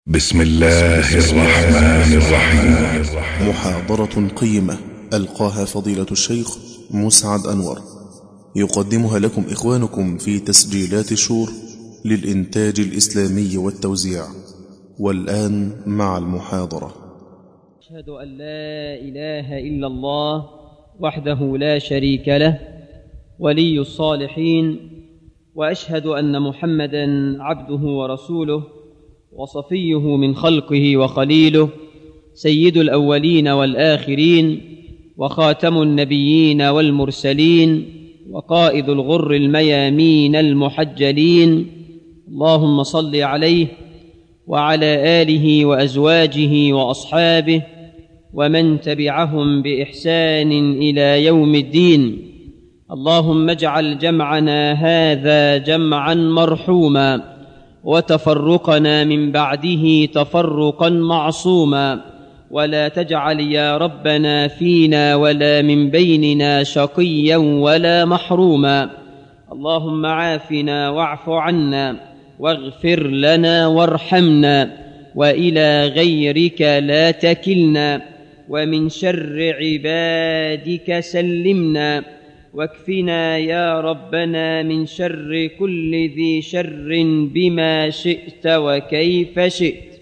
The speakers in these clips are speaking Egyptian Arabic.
بسم الله الرحمن الرحيم محاضرة قيمة ألقاها فضيلة الشيخ مسعد أنور يقدمها لكم إخوانكم في تسجيلات شور للإنتاج الإسلامي والتوزيع والآن مع المحاضرة أشهد أن لا إله إلا الله وحده لا شريك له ولي الصالحين وأشهد أن محمدا عبده ورسوله وصفيه من خلقه وخليله سيد الأولين والآخرين وخاتم النبيين والمرسلين وقائد الغر الميامين المحجلين اللهم صل عليه وعلى آله وأزواجه وأصحابه ومن تبعهم بإحسان إلى يوم الدين اللهم اجعل جمعنا هذا جمعا مرحوما وتفرقنا من بعده تفرقا معصوما ولا تجعل يا ربنا فينا ولا من بيننا شقيا ولا محروما اللهم عافنا واعف عنا واغفر لنا وارحمنا والى غيرك لا تكلنا ومن شر عبادك سلمنا واكفنا يا ربنا من شر كل ذي شر بما شئت وكيف شئت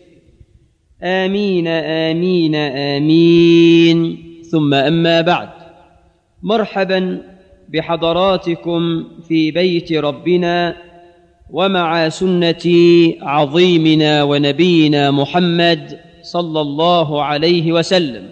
امين امين امين ثم اما بعد مرحبا بحضراتكم في بيت ربنا ومع سنه عظيمنا ونبينا محمد صلى الله عليه وسلم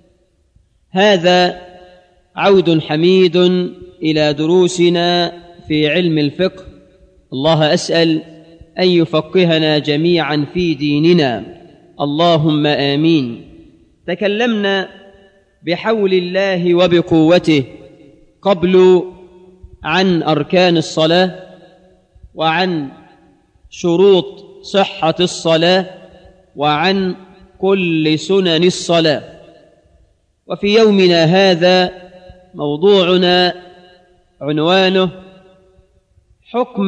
هذا عود حميد الى دروسنا في علم الفقه الله اسال ان يفقهنا جميعا في ديننا اللهم امين تكلمنا بحول الله وبقوته قبل عن اركان الصلاه وعن شروط صحه الصلاه وعن كل سنن الصلاه وفي يومنا هذا موضوعنا عنوانه حكم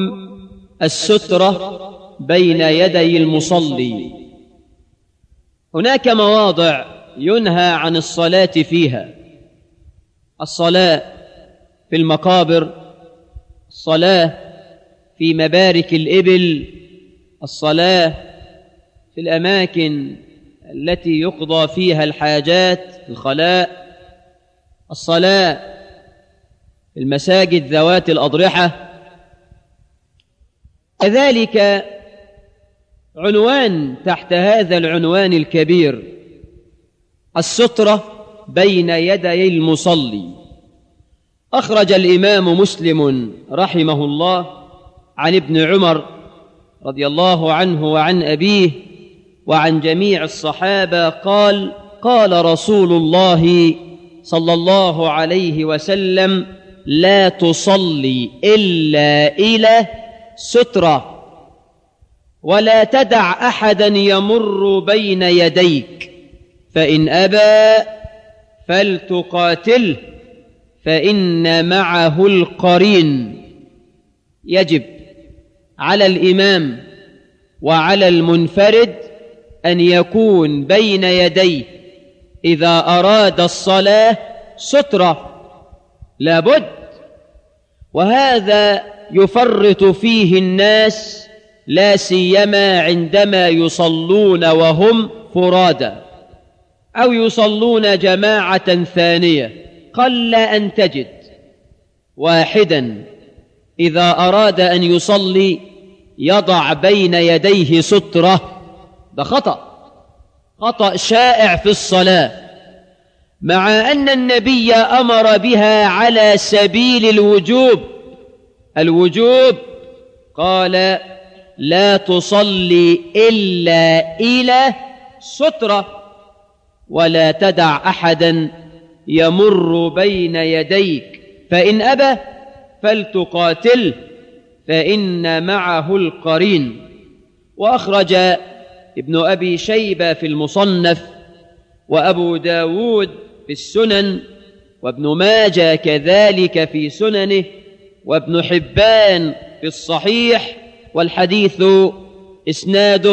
الستره بين يدي المصلي هناك مواضع ينهى عن الصلاه فيها الصلاه في المقابر الصلاه في مبارك الابل الصلاه في الاماكن التي يقضى فيها الحاجات الخلاء الصلاه في المساجد ذوات الاضرحه كذلك عنوان تحت هذا العنوان الكبير الستره بين يدي المصلي اخرج الامام مسلم رحمه الله عن ابن عمر رضي الله عنه وعن ابيه وعن جميع الصحابه قال قال رسول الله صلى الله عليه وسلم لا تصلي الا الى ستره ولا تدع احدا يمر بين يديك فان ابى فلتقاتله فان معه القرين يجب على الامام وعلى المنفرد ان يكون بين يديه اذا اراد الصلاه ستره لابد وهذا يفرط فيه الناس لا سيما عندما يصلون وهم فرادى او يصلون جماعه ثانيه قل ان تجد واحدا اذا اراد ان يصلي يضع بين يديه ستره ده خطا خطا شائع في الصلاه مع ان النبي امر بها على سبيل الوجوب الوجوب قال لا تصلي الا الى ستره ولا تدع احدا يمر بين يديك فان ابى فلتقاتله فان معه القرين واخرج ابن ابي شيبه في المصنف وابو داود في السنن وابن ماجه كذلك في سننه وابن حبان في الصحيح والحديث اسناده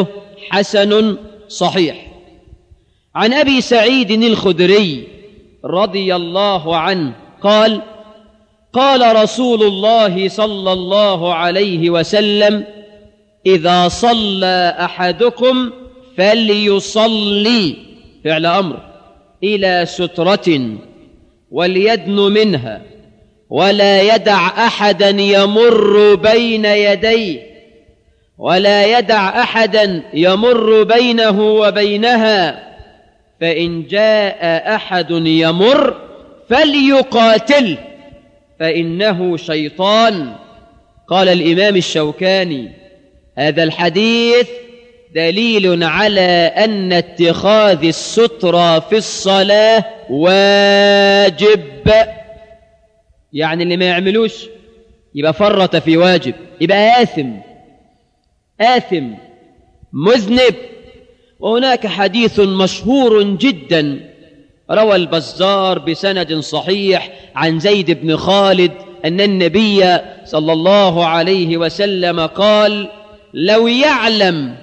حسن صحيح عن ابي سعيد الخدري رضي الله عنه قال قال رسول الله صلى الله عليه وسلم اذا صلى احدكم فليصلي فعل امر الى ستره وليدن منها ولا يدع احدا يمر بين يديه ولا يدع احدا يمر بينه وبينها فان جاء احد يمر فليقاتله فانه شيطان قال الامام الشوكاني هذا الحديث دليل على ان اتخاذ السترة في الصلاة واجب يعني اللي ما يعملوش يبقى فرط في واجب يبقى آثم آثم مذنب وهناك حديث مشهور جدا روى البزار بسند صحيح عن زيد بن خالد أن النبي صلى الله عليه وسلم قال لو يعلم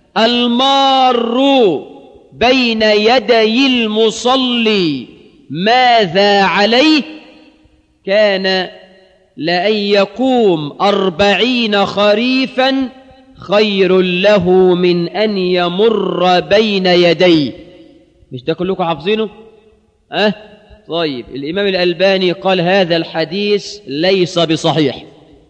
المار بين يدي المصلي ماذا عليه كان لأن يقوم أربعين خريفا خير له من أن يمر بين يديه مش ده كلكم حافظينه أه؟ طيب الإمام الألباني قال هذا الحديث ليس بصحيح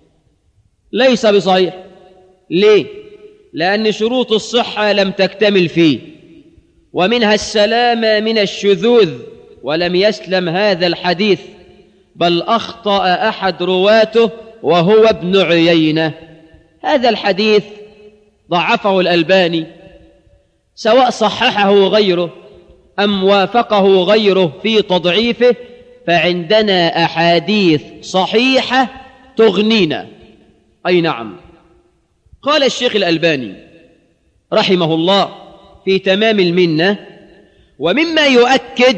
ليس بصحيح ليه لأن شروط الصحة لم تكتمل فيه ومنها السلامة من الشذوذ ولم يسلم هذا الحديث بل أخطأ أحد رواته وهو ابن عيينة هذا الحديث ضعفه الألباني سواء صححه غيره أم وافقه غيره في تضعيفه فعندنا أحاديث صحيحة تغنينا أي نعم قال الشيخ الألباني رحمه الله في تمام المنة ومما يؤكد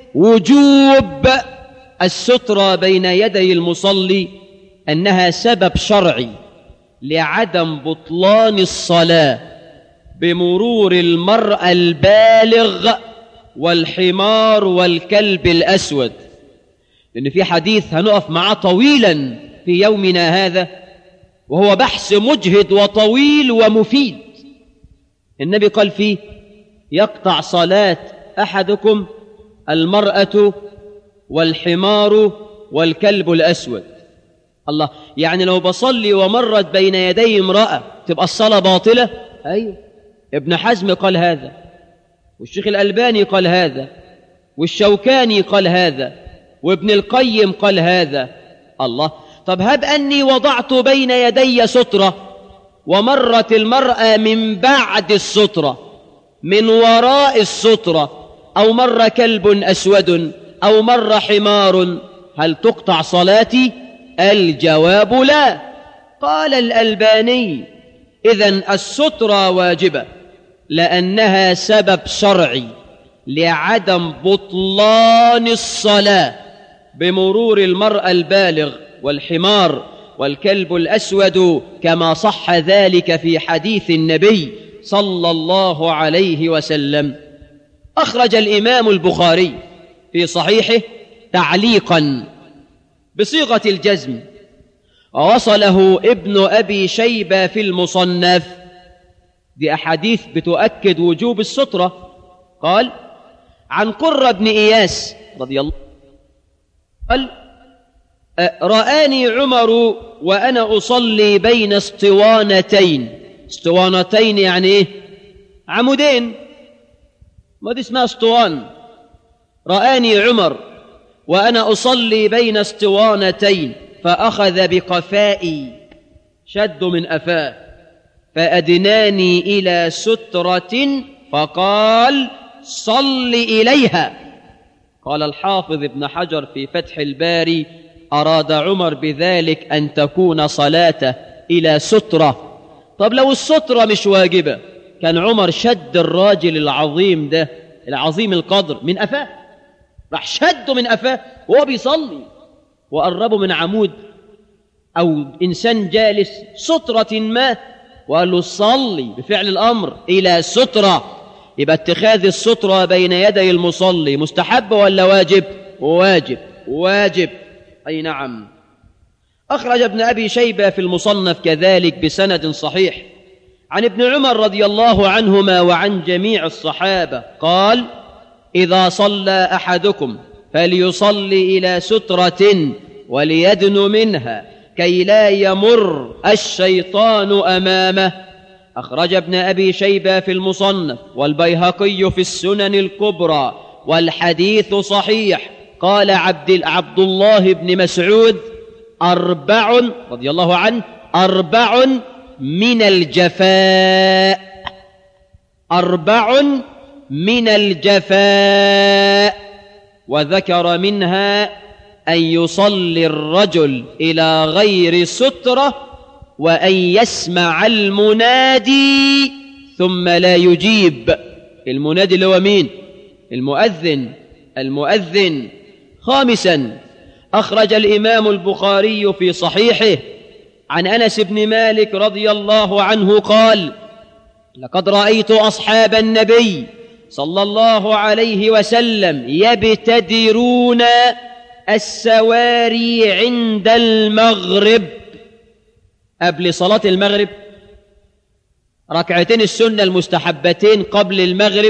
وجوب السترة بين يدي المصلي أنها سبب شرعي لعدم بطلان الصلاة بمرور المرأة البالغ والحمار والكلب الأسود لأن في حديث هنقف معاه طويلا في يومنا هذا وهو بحث مجهد وطويل ومفيد النبي قال فيه يقطع صلاة أحدكم المرأة والحمار والكلب الأسود الله يعني لو بصلي ومرت بين يدي امرأة تبقى الصلاة باطلة أيوه ابن حزم قال هذا والشيخ الألباني قال هذا والشوكاني قال هذا وابن القيم قال هذا الله طب هب أني وضعت بين يدي سترة ومرت المرأة من بعد السترة من وراء السترة أو مر كلب أسود أو مر حمار هل تقطع صلاتي الجواب لا قال الألباني إذا السترة واجبة لأنها سبب شرعي لعدم بطلان الصلاة بمرور المرأة البالغ والحمار والكلب الأسود كما صح ذلك في حديث النبي صلى الله عليه وسلم أخرج الإمام البخاري في صحيحه تعليقا بصيغة الجزم ووصله ابن أبي شيبة في المصنف دي أحاديث بتؤكد وجوب السترة قال عن قرة بن إياس رضي الله قال رآني عمر وأنا أصلي بين اسطوانتين اسطوانتين يعني إيه عمودين ما دي اسمها اسطوان رآني عمر وأنا أصلي بين اسطوانتين فأخذ بقفائي شد من أفاه فأدناني إلى سترة فقال صل إليها قال الحافظ ابن حجر في فتح الباري أراد عمر بذلك أن تكون صلاته إلى سترة طب لو السترة مش واجبة كان عمر شد الراجل العظيم ده العظيم القدر من أفاه راح شده من أفاه وهو بيصلي وقربه من عمود أو إنسان جالس سترة ما وقال له صلي بفعل الأمر إلى سترة يبقى اتخاذ السترة بين يدي المصلي مستحب ولا واجب واجب واجب أي نعم أخرج ابن أبي شيبة في المصنف كذلك بسند صحيح عن ابن عمر رضي الله عنهما وعن جميع الصحابة قال إذا صلى أحدكم فليصلي إلى سترة وليدن منها كي لا يمر الشيطان أمامه أخرج ابن أبي شيبة في المصنف والبيهقي في السنن الكبرى والحديث صحيح قال عبد, عبد الله بن مسعود أربع رضي الله عنه أربع من الجفاء أربع من الجفاء وذكر منها أن يصلي الرجل إلى غير سترة وأن يسمع المنادي ثم لا يجيب المنادي اللي هو مين المؤذن المؤذن خامسا أخرج الإمام البخاري في صحيحه عن أنس بن مالك رضي الله عنه قال لقد رأيت أصحاب النبي صلى الله عليه وسلم يبتدرون السواري عند المغرب قبل صلاة المغرب ركعتين السنة المستحبتين قبل المغرب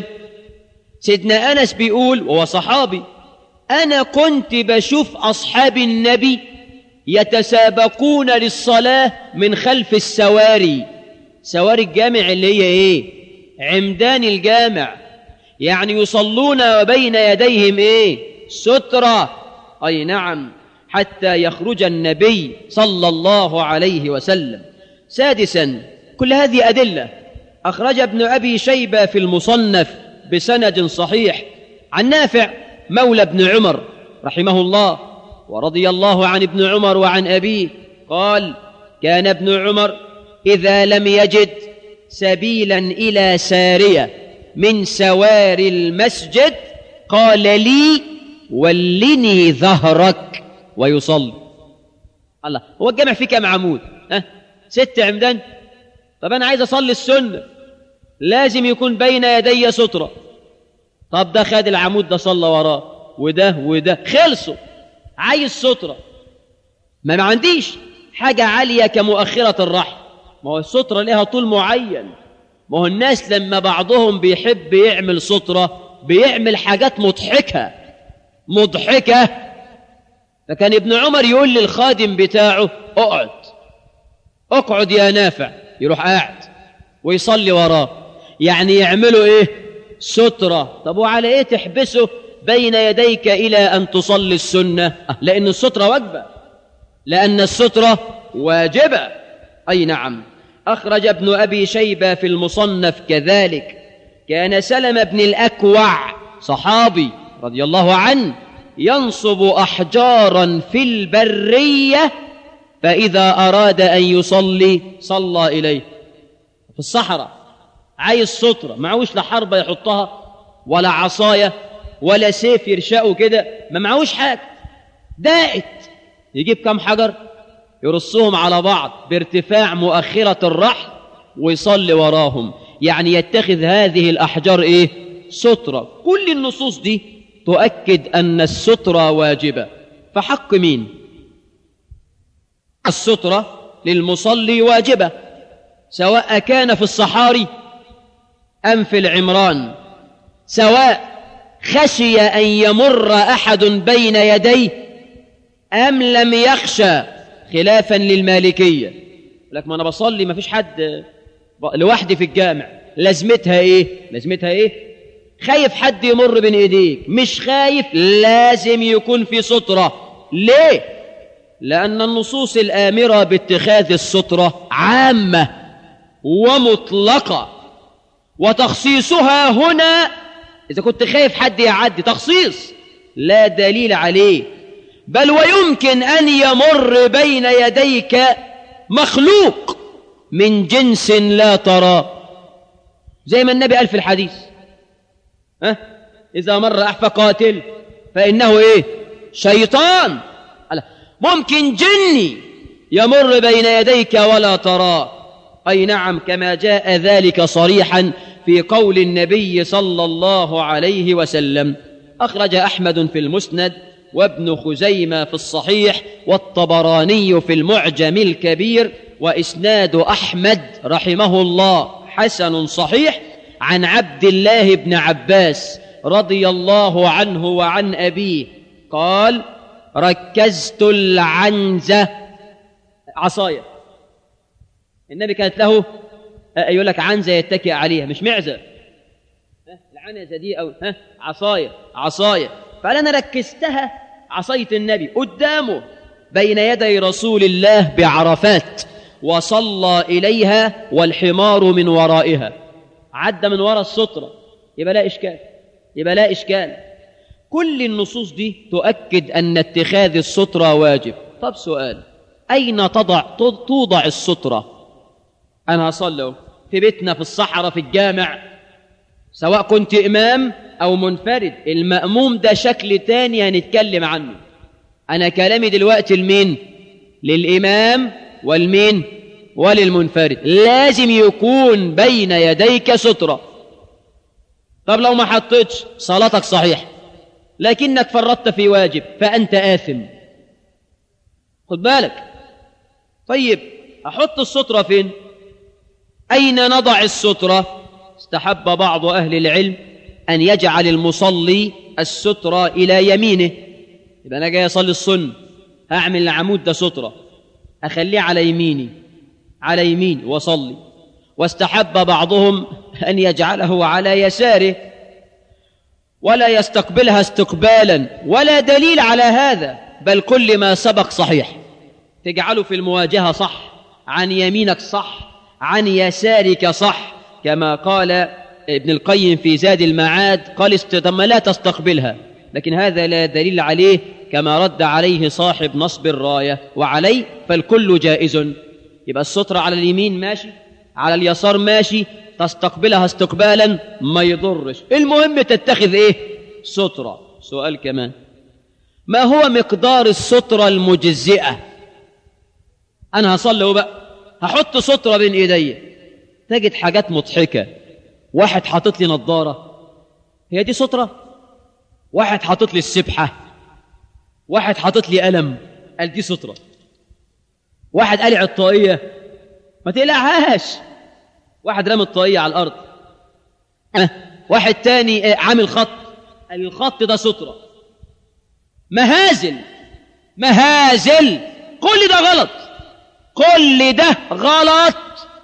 سيدنا أنس بيقول وهو صحابي أنا كنت بشوف أصحاب النبي يتسابقون للصلاة من خلف السواري سواري الجامع اللي هي إيه عمدان الجامع يعني يصلون وبين يديهم إيه سترة أي نعم حتى يخرج النبي صلى الله عليه وسلم سادسا كل هذه أدلة أخرج ابن أبي شيبة في المصنف بسند صحيح عن نافع مولى ابن عمر رحمه الله ورضي الله عن ابن عمر وعن أبيه قال كان ابن عمر إذا لم يجد سبيلا إلى سارية من سواري المسجد قال لي ولني ظهرك ويصلي الله هو الجامع فيه كم عمود ها ست عمدان طب أنا عايز أصلي السنة لازم يكون بين يدي سترة طب ده خد العمود ده صلى وراه وده وده خلصوا عايز سترة ما ما عنديش حاجة عالية كمؤخرة الرحل ما هو السترة لها طول معين ما هو الناس لما بعضهم بيحب يعمل سترة بيعمل حاجات مضحكة مضحكة فكان ابن عمر يقول للخادم بتاعه اقعد اقعد يا نافع يروح قاعد ويصلي وراه يعني يعملوا ايه سترة طب وعلى ايه تحبسه بين يديك إلى أن تصلي السنة لأن السترة واجبة لأن السترة واجبة أي نعم أخرج ابن أبي شيبة في المصنف كذلك كان سلم بن الأكوع صحابي رضي الله عنه ينصب أحجارا في البرية فإذا أراد أن يصلي صلى إليه في الصحراء عايز سترة معوش لا حربة يحطها ولا عصاية ولا سيف يرشقه كده ما معهوش حاجة دائت يجيب كم حجر يرصهم على بعض بارتفاع مؤخرة الرحل ويصلي وراهم يعني يتخذ هذه الأحجار إيه سترة كل النصوص دي تؤكد أن السترة واجبة فحق مين السترة للمصلي واجبة سواء كان في الصحاري أم في العمران سواء خشي أن يمر أحد بين يديه أم لم يخشى خلافا للمالكية لك ما أنا بصلي ما فيش حد لوحدي في الجامع لازمتها إيه لازمتها إيه خايف حد يمر بين إيديك مش خايف لازم يكون في سترة ليه لأن النصوص الآمرة باتخاذ السترة عامة ومطلقة وتخصيصها هنا إذا كنت خايف حد يعدي تخصيص لا دليل عليه بل ويمكن أن يمر بين يديك مخلوق من جنس لا ترى زي ما النبي قال في الحديث ها إذا مر أحفى قاتل فإنه إيه شيطان ممكن جني يمر بين يديك ولا تراه أي نعم كما جاء ذلك صريحا في قول النبي صلى الله عليه وسلم أخرج أحمد في المسند وابن خزيمة في الصحيح والطبراني في المعجم الكبير وإسناد أحمد رحمه الله حسن صحيح عن عبد الله بن عباس رضي الله عنه وعن أبيه قال ركزت العنزة عصاية النبي كانت له يقول لك عنزة يتكئ عليها مش معزة العنزة دي أو ها عصاية عصاية فقال أنا ركزتها عصاية النبي قدامه بين يدي رسول الله بعرفات وصلى إليها والحمار من ورائها عدى من وراء السترة يبقى لا إشكال يبقى لا إشكال كل النصوص دي تؤكد أن اتخاذ السترة واجب طب سؤال أين تضع توضع السترة أنا هصلي في بيتنا في الصحراء في الجامع سواء كنت إمام أو منفرد المأموم ده شكل تاني هنتكلم عنه أنا كلامي دلوقتي لمين للإمام والمين وللمنفرد لازم يكون بين يديك سترة طب لو ما حطيتش صلاتك صحيح لكنك فرطت في واجب فأنت آثم خد بالك طيب أحط السترة فين أين نضع السترة استحب بعض أهل العلم أن يجعل المصلي السترة إلى يمينه يبقى أنا جاي أصلي السن هعمل العمود ده سترة أخليه على يميني على يمين وصلي واستحب بعضهم أن يجعله على يساره ولا يستقبلها استقبالا ولا دليل على هذا بل كل ما سبق صحيح تجعله في المواجهة صح عن يمينك صح عن يسارك صح كما قال ابن القيم في زاد المعاد قال استدم لا تستقبلها لكن هذا لا دليل عليه كما رد عليه صاحب نصب الراية وعليه فالكل جائز يبقى السترة على اليمين ماشي على اليسار ماشي تستقبلها استقبالا ما يضرش المهم تتخذ ايه سترة سؤال كمان ما هو مقدار السترة المجزئة انا هصلي بقى هحط سترة بين ايدي تجد حاجات مضحكة واحد حاطط لي نظارة هي دي سترة واحد حاطط لي السبحة واحد حاطط لي قلم قال دي سترة واحد قلع الطاقية ما تقلعهاش واحد رمى الطاقية على الأرض أه. واحد تاني عامل خط قال الخط ده سترة مهازل مهازل كل ده غلط كل ده غلط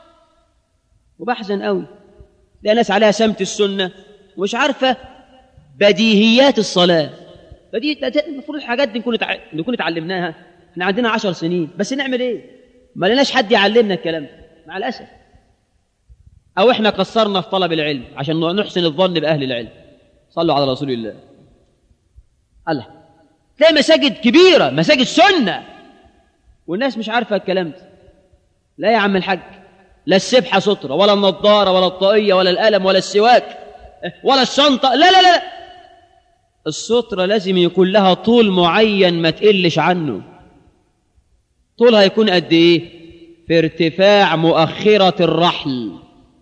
وبحزن قوي لا ناس عليها سمت السنة ومش عارفة بديهيات الصلاة فدي المفروض الحاجات دي نكون نكون اتعلمناها احنا عندنا عشر سنين بس نعمل ايه ما لناش حد يعلمنا الكلام ده مع الاسف او احنا قصرنا في طلب العلم عشان نحسن الظن باهل العلم صلوا على رسول الله الله تلاقي مساجد كبيره مساجد سنه والناس مش عارفه الكلام ده لا يا عم الحاج لا السبحه ستره ولا النضاره ولا الطاقيه ولا القلم ولا السواك ولا الشنطه لا لا لا الستره لازم يكون لها طول معين ما تقلش عنه طولها يكون قد ايه في ارتفاع مؤخره الرحل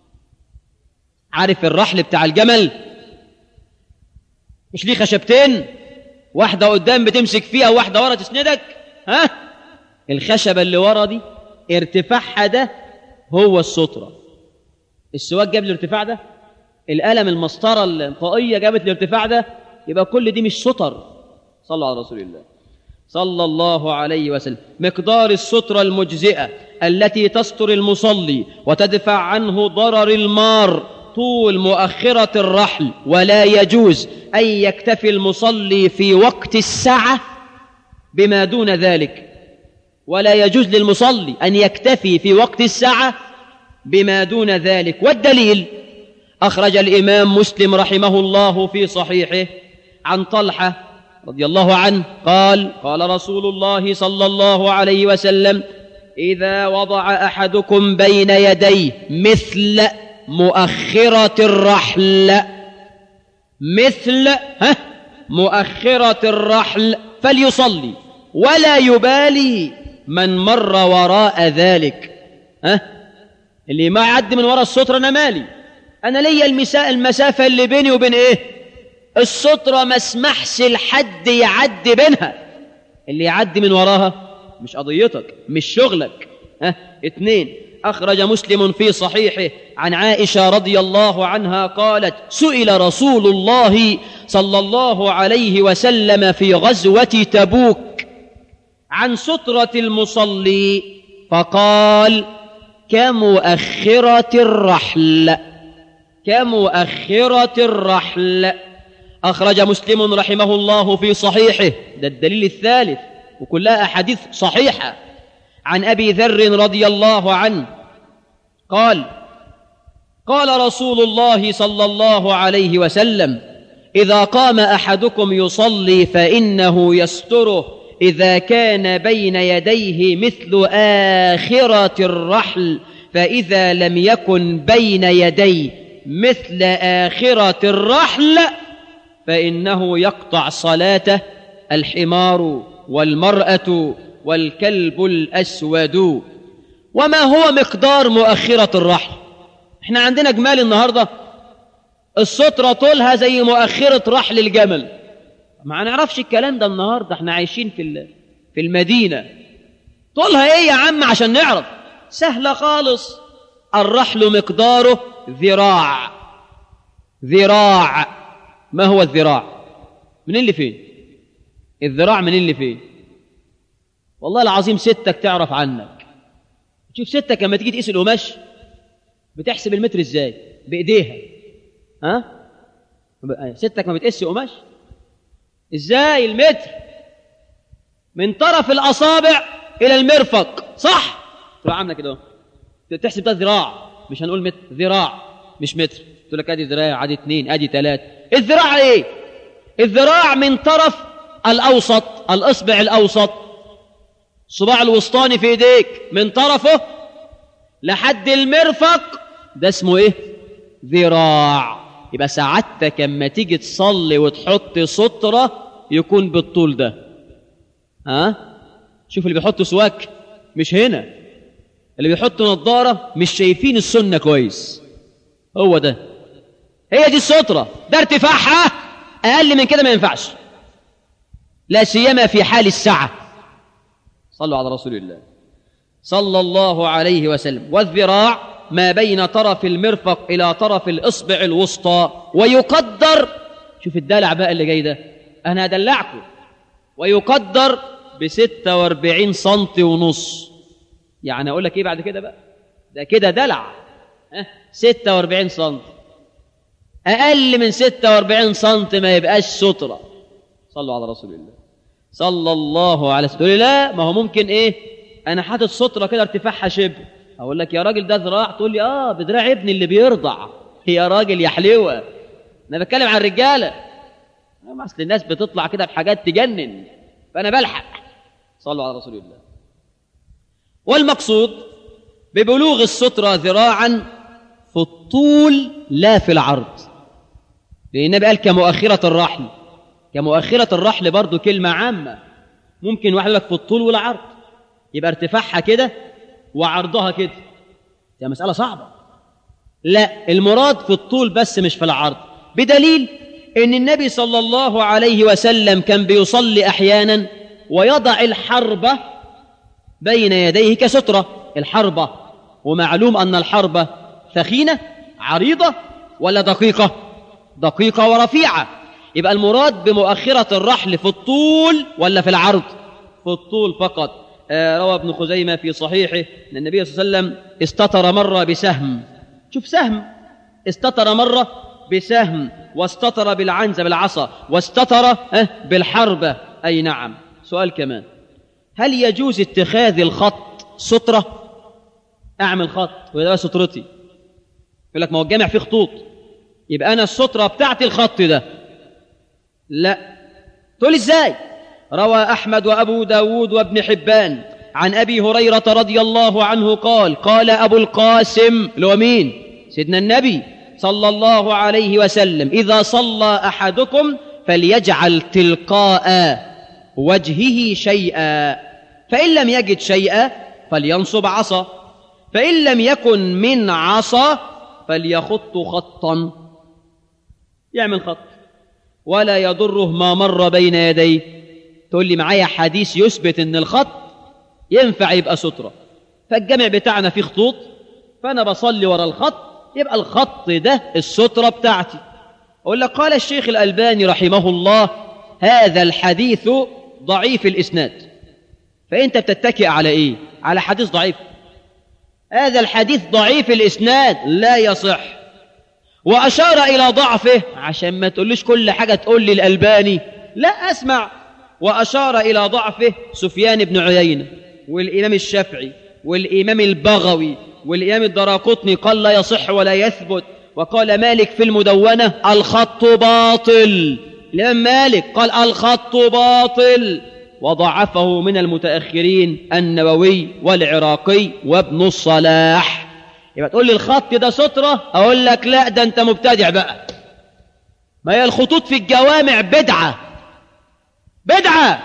عارف الرحل بتاع الجمل مش ليه خشبتين واحده قدام بتمسك فيها وواحده ورا تسندك ها الخشبه اللي ورا دي ارتفاعها ده هو الستره السواك جاب الارتفاع ده القلم المسطره الطاقيه جابت الارتفاع ده يبقى كل دي مش ستر صلوا على رسول الله صلى الله عليه وسلم مقدار السترة المجزئة التي تستر المصلي وتدفع عنه ضرر المار طول مؤخرة الرحل ولا يجوز أن يكتفي المصلي في وقت الساعة بما دون ذلك ولا يجوز للمصلي أن يكتفي في وقت الساعة بما دون ذلك والدليل أخرج الإمام مسلم رحمه الله في صحيحه عن طلحة رضي الله عنه قال قال رسول الله صلى الله عليه وسلم إذا وضع أحدكم بين يديه مثل مؤخرة الرحل مثل ها مؤخرة الرحل فليصلي ولا يبالي من مر وراء ذلك ها اللي ما يعدي من ورا السترة أنا مالي أنا ليا المساء المسافة اللي بيني وبين إيه السترة ما اسمحش لحد يعدي بينها اللي يعدي من وراها مش قضيتك مش شغلك ها اتنين أخرج مسلم في صحيحه عن عائشة رضي الله عنها قالت سئل رسول الله صلى الله عليه وسلم في غزوة تبوك عن سترة المصلي فقال كمؤخرة الرحل كمؤخرة الرحل أخرج مسلم رحمه الله في صحيحه ده الدليل الثالث وكلها أحاديث صحيحة عن أبي ذر رضي الله عنه قال قال رسول الله صلى الله عليه وسلم إذا قام أحدكم يصلي فإنه يستره إذا كان بين يديه مثل آخرة الرحل فإذا لم يكن بين يديه مثل آخرة الرحل فإنه يقطع صلاته الحمار والمرأة والكلب الأسود وما هو مقدار مؤخرة الرحل احنا عندنا جمال النهاردة السترة طولها زي مؤخرة رحل الجمل ما نعرفش الكلام ده النهاردة احنا عايشين في في المدينة طولها ايه يا عم عشان نعرف سهلة خالص الرحل مقداره ذراع ذراع ما هو الذراع من اللي فين الذراع من اللي فين والله العظيم ستك تعرف عنك تشوف ستك لما تيجي تقيس القماش بتحسب المتر ازاي بايديها ها ستك ما بتقيس قماش ازاي المتر من طرف الاصابع الى المرفق صح تروح عامله كده تحسب ده ذراع مش هنقول متر ذراع مش متر تقول لك ادي ذراع ادي اثنين ادي ثلاثه الذراع ايه الذراع من طرف الاوسط الاصبع الاوسط الصباع الوسطاني في ايديك من طرفه لحد المرفق ده اسمه ايه ذراع يبقى سعادتك اما تيجي تصلي وتحط سترة يكون بالطول ده ها شوف اللي بيحط سواك مش هنا اللي بيحط نظارة مش شايفين السنة كويس هو ده هي دي السترة ده ارتفاعها أقل من كده ما ينفعش لا سيما في حال السعة صلوا على رسول الله صلى الله عليه وسلم والذراع ما بين طرف المرفق إلى طرف الإصبع الوسطى ويقدر شوف الدلع بقى اللي جاي ده أنا هدلعكم ويقدر بستة واربعين سنتي ونص يعني أقول لك إيه بعد كده بقى ده كده دلع ها ستة واربعين سنتي أقل من ستة واربعين سنتي ما يبقاش سترة صلوا على رسول الله صلى الله عليه وسلم لا ما هو ممكن ايه انا حاطط ستره كده ارتفاعها شبه اقول لك يا راجل ده ذراع تقول لي اه بذراع ابني اللي بيرضع يا راجل يا حلوه انا بتكلم عن الرجاله ما اصل الناس بتطلع كده بحاجات تجنن فانا بلحق صلوا على رسول الله والمقصود ببلوغ الستره ذراعا في الطول لا في العرض لان النبي قال كمؤخره الرحل كمؤخرة الرحل برضو كلمة عامة ممكن واحد لك في الطول والعرض يبقى ارتفاعها كده وعرضها كده دي مسألة صعبة لا المراد في الطول بس مش في العرض بدليل ان النبي صلى الله عليه وسلم كان بيصلي احيانا ويضع الحربة بين يديه كسترة الحربة ومعلوم ان الحربة ثخينة عريضة ولا دقيقة دقيقة ورفيعة يبقى المراد بمؤخرة الرحل في الطول ولا في العرض في الطول فقط آه روى ابن خزيمة في صحيحه أن النبي صلى الله عليه وسلم استتر مرة بسهم شوف سهم استتر مرة بسهم واستتر بالعنزة بالعصا واستتر آه بالحربة أي نعم سؤال كمان هل يجوز اتخاذ الخط سترة أعمل خط وده سترتي يقول لك ما هو الجامع فيه خطوط يبقى أنا السترة بتاعتي الخط ده لا تقول ازاي روى أحمد وأبو داود وابن حبان عن أبي هريرة رضي الله عنه قال قال أبو القاسم لو مين سيدنا النبي صلى الله عليه وسلم إذا صلى أحدكم فليجعل تلقاء وجهه شيئا فإن لم يجد شيئا فلينصب عصا فإن لم يكن من عصا فليخط خطا يعمل خط ولا يضره ما مر بين يديه تقول لي معايا حديث يثبت ان الخط ينفع يبقى سترة فالجامع بتاعنا فيه خطوط فأنا بصلي ورا الخط يبقى الخط ده السترة بتاعتي أقول لك قال الشيخ الألباني رحمه الله هذا الحديث ضعيف الإسناد فأنت بتتكئ على إيه؟ على حديث ضعيف هذا الحديث ضعيف الإسناد لا يصح وأشار إلى ضعفه عشان ما تقوليش كل حاجة تقول لي الألباني لا أسمع وأشار إلى ضعفه سفيان بن عيينة والإمام الشافعي والإمام البغوي والإمام الدراقطني قال لا يصح ولا يثبت وقال مالك في المدونة الخط باطل الإمام مالك قال الخط باطل وضعفه من المتأخرين النووي والعراقي وابن الصلاح يبقى تقول لي الخط ده سترة أقول لك لا ده أنت مبتدع بقى ما هي الخطوط في الجوامع بدعة بدعة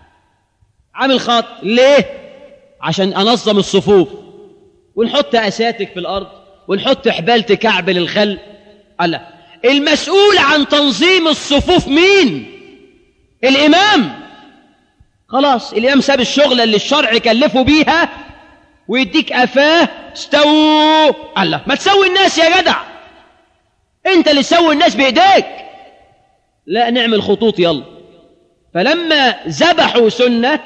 عامل خط ليه عشان أنظم الصفوف ونحط أساتك في الأرض ونحط حبال تكعبل الخلق الله المسؤول عن تنظيم الصفوف مين الإمام خلاص الإمام ساب الشغلة اللي الشرع كلفه بيها ويديك أفاه استووا الله ما تسوي الناس يا جدع انت اللي تسوي الناس بإيديك لا نعمل خطوط يلا فلما ذبحوا سنة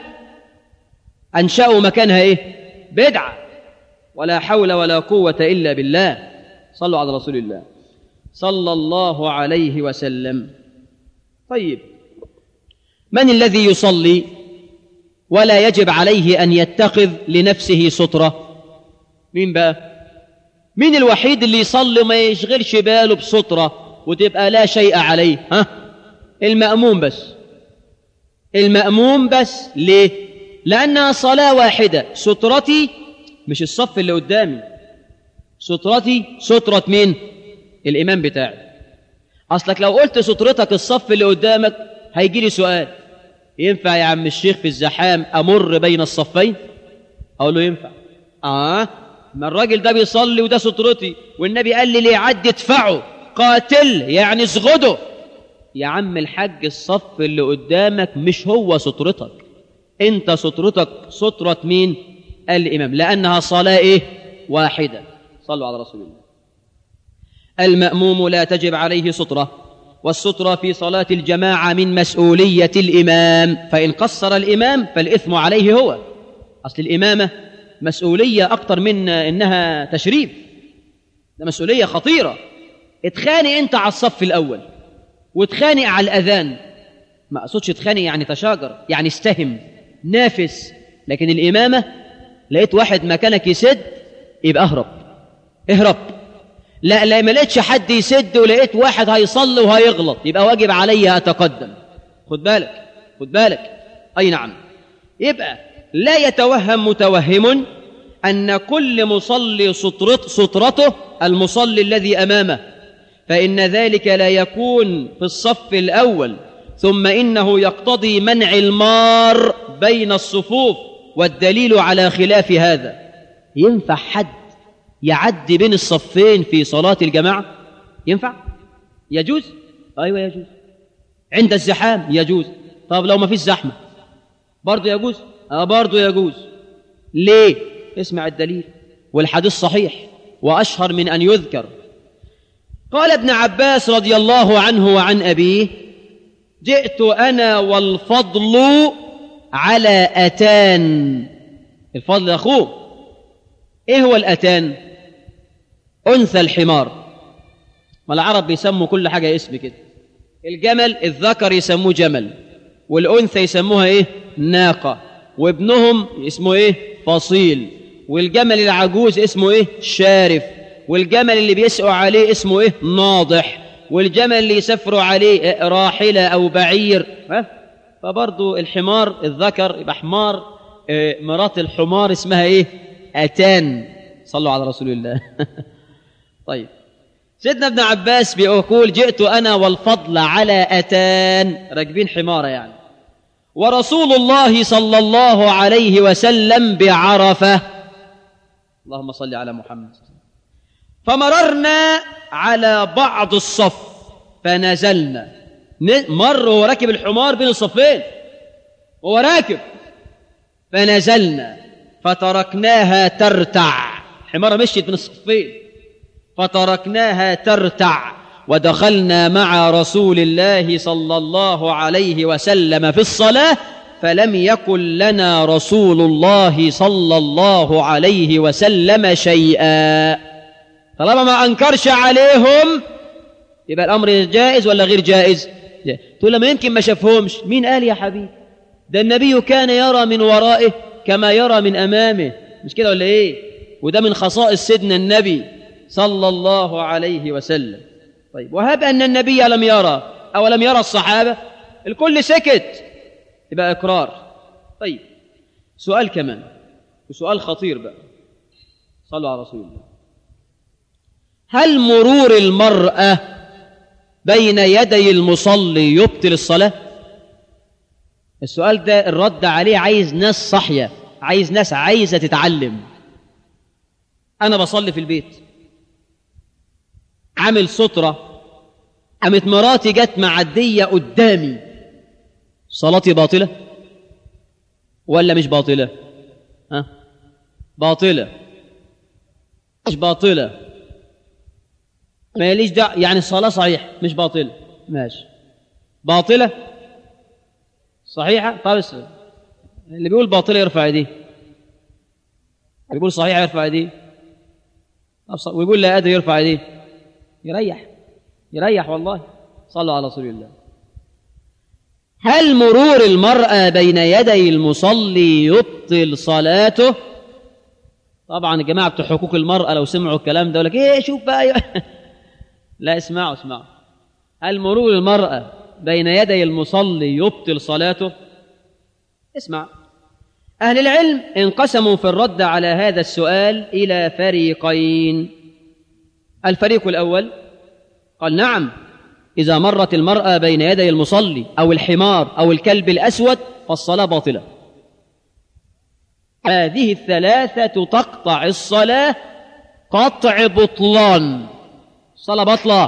أنشأوا مكانها إيه بدعة ولا حول ولا قوة إلا بالله صلوا على رسول الله صلى الله عليه وسلم طيب من الذي يصلي ولا يجب عليه أن يتخذ لنفسه سترة مين بقى مين الوحيد اللي يصلي ما يشغلش باله بسترة وتبقى لا شيء عليه ها المأموم بس المأموم بس ليه لأنها صلاة واحدة سترتي مش الصف اللي قدامي سترتي سترة مين الإمام بتاعي أصلك لو قلت سترتك الصف اللي قدامك هيجي لي سؤال ينفع يا عم الشيخ في الزحام أمر بين الصفين أقول له ينفع آه ما الراجل ده بيصلي وده سترتي والنبي قال لي ليه عد ادفعه قاتل يعني اسغده يا عم الحاج الصف اللي قدامك مش هو سترتك انت سترتك سترة مين الإمام لأنها صلاة إيه؟ واحدة صلوا على رسول الله المأموم لا تجب عليه سترة والسترة في صلاة الجماعة من مسؤولية الإمام فإن قصر الإمام فالإثم عليه هو أصل الإمامة مسؤولية أكتر من إنها تشريف ده مسؤولية خطيرة اتخانق أنت على الصف الأول واتخانق على الأذان ما أقصدش اتخانق يعني تشاجر يعني استهم نافس لكن الإمامة لقيت واحد مكانك يسد يبقى اهرب اهرب لا لا ما لقيتش حد يسد ولقيت واحد هيصلي وهيغلط يبقى واجب علي اتقدم خد بالك خد بالك اي نعم يبقى لا يتوهم متوهم ان كل مصلي سطرت سطرته المصلي الذي امامه فان ذلك لا يكون في الصف الاول ثم انه يقتضي منع المار بين الصفوف والدليل على خلاف هذا ينفع حد يعدي بين الصفين في صلاة الجماعة ينفع يجوز أيوة يجوز عند الزحام يجوز طب لو ما فيش زحمة برضه يجوز آه برضه يجوز ليه اسمع الدليل والحديث صحيح وأشهر من أن يذكر قال ابن عباس رضي الله عنه وعن أبيه جئت أنا والفضل على أتان الفضل أخوه إيه هو الأتان أنثى الحمار ما العرب بيسموا كل حاجة اسم كده الجمل الذكر يسموه جمل والأنثى يسموها إيه ناقة وابنهم اسمه إيه فصيل والجمل العجوز اسمه إيه شارف والجمل اللي بيسقوا عليه اسمه إيه ناضح والجمل اللي يسافروا عليه راحلة أو بعير ها فبرضو الحمار الذكر يبقى حمار آه، مرات الحمار اسمها ايه اتان صلوا على رسول الله طيب سيدنا ابن عباس بيقول جئت انا والفضل على اتان راكبين حماره يعني ورسول الله صلى الله عليه وسلم بعرفه اللهم صل على محمد فمررنا على بعض الصف فنزلنا ن- مر وهو راكب الحمار بين الصفين وهو راكب فنزلنا فتركناها ترتع الحمارة مشيت بين الصفين فتركناها ترتع ودخلنا مع رسول الله صلى الله عليه وسلم في الصلاة فلم يكن لنا رسول الله صلى الله عليه وسلم شيئا طالما ما أنكرش عليهم يبقى الأمر جائز ولا غير جائز جائز. تقول لما يمكن ما شافهمش مين قال يا حبيبي ده النبي كان يرى من ورائه كما يرى من أمامه مش كده ولا إيه وده من خصائص سيدنا النبي صلى الله عليه وسلم طيب وهب أن النبي لم يرى أو لم يرى الصحابة الكل سكت يبقى إقرار طيب سؤال كمان وسؤال خطير بقى صلوا على رسول الله هل مرور المرأة بين يدي المصلي يبطل الصلاة السؤال ده الرد عليه عايز ناس صحية عايز ناس عايزة تتعلم أنا بصلي في البيت عامل سترة قامت مراتي جت معدية قدامي صلاتي باطلة ولا مش باطلة ها باطلة مش باطلة ما يليش دع يعني الصلاة صحيح مش باطلة ماشي باطلة صحيحة طيب بس اللي بيقول باطلة يرفع ايديه اللي بيقول صحيحة يرفع ايديه طب ص- ويقول لا أدري يرفع ايديه يريح يريح والله صلوا على رسول الله هل مرور المرأة بين يدي المصلي يبطل صلاته طبعا الجماعة بتوع حقوق المرأة لو سمعوا الكلام ده يقول لك ايه شوف بقى لا اسمعوا اسمعوا هل مرور المرأة بين يدي المصلي يبطل صلاته اسمع أهل العلم انقسموا في الرد على هذا السؤال إلى فريقين الفريق الأول قال نعم إذا مرت المرأة بين يدي المصلي أو الحمار أو الكلب الأسود فالصلاة باطلة هذه الثلاثة تقطع الصلاة قطع بطلان الصلاة بطلة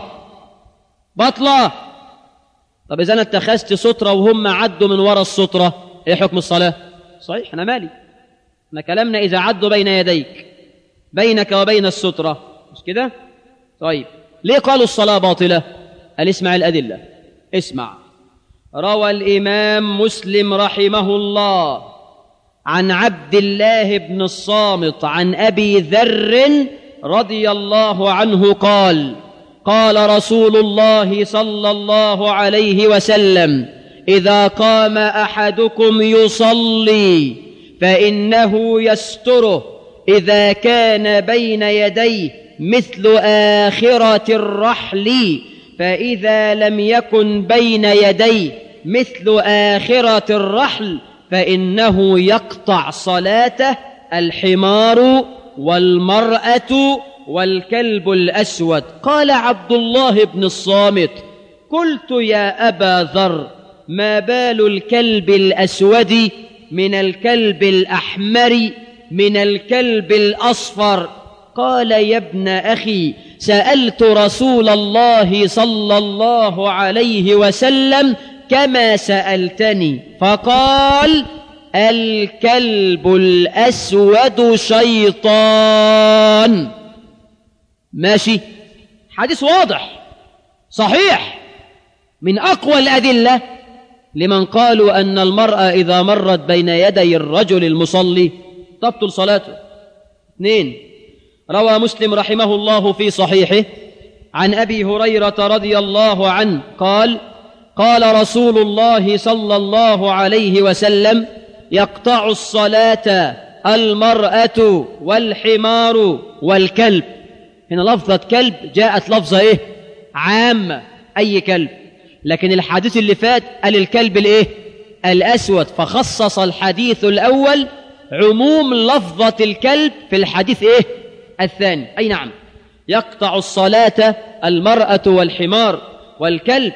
بطلة طب إذا أنا اتخذت سترة وهم عدوا من وراء السترة إيه حكم الصلاة؟ صحيح أنا مالي احنا كلامنا إذا عدوا بين يديك بينك وبين السترة مش كده؟ طيب ليه قالوا الصلاة باطلة؟ قال اسمع الأدلة اسمع روى الإمام مسلم رحمه الله عن عبد الله بن الصامت عن أبي ذر رضي الله عنه قال قال رسول الله صلى الله عليه وسلم إذا قام أحدكم يصلي فإنه يستره إذا كان بين يديه مثل آخرة الرحل فإذا لم يكن بين يديه مثل آخرة الرحل فإنه يقطع صلاته الحمار والمرأة والكلب الأسود قال عبد الله بن الصامت قلت يا أبا ذر ما بال الكلب الأسود من الكلب الأحمر من الكلب الأصفر قال يا ابن أخي سألت رسول الله صلى الله عليه وسلم كما سألتني فقال الكلب الأسود شيطان ماشي حديث واضح صحيح من أقوى الأدلة لمن قالوا أن المرأة إذا مرت بين يدي الرجل المصلي تبطل صلاته اثنين روى مسلم رحمه الله في صحيحه عن أبي هريرة رضي الله عنه قال قال رسول الله صلى الله عليه وسلم يقطع الصلاة المرأة والحمار والكلب هنا لفظة كلب جاءت لفظة ايه عامة أي كلب لكن الحديث اللي فات قال الكلب الايه الأسود فخصص الحديث الأول عموم لفظة الكلب في الحديث ايه الثاني أي نعم يقطع الصلاة المرأة والحمار والكلب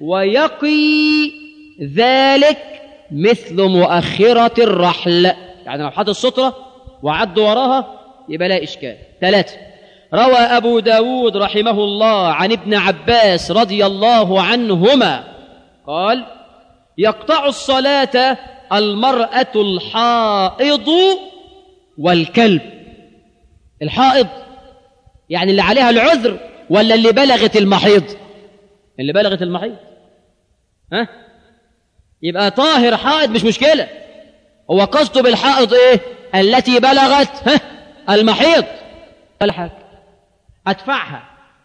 ويقي ذلك مثل مؤخرة الرحل يعني لو حط السترة وعدوا وراها يبقى لا إشكال ثلاثة روى أبو داود رحمه الله عن ابن عباس رضي الله عنهما قال يقطع الصلاة المرأة الحائض والكلب الحائض يعني اللي عليها العذر ولا اللي بلغت المحيض اللي بلغت المحيض ها يبقى طاهر حائض مش مشكلة هو قصده بالحائض ايه التي بلغت ها المحيض ولا حاجة أدفعها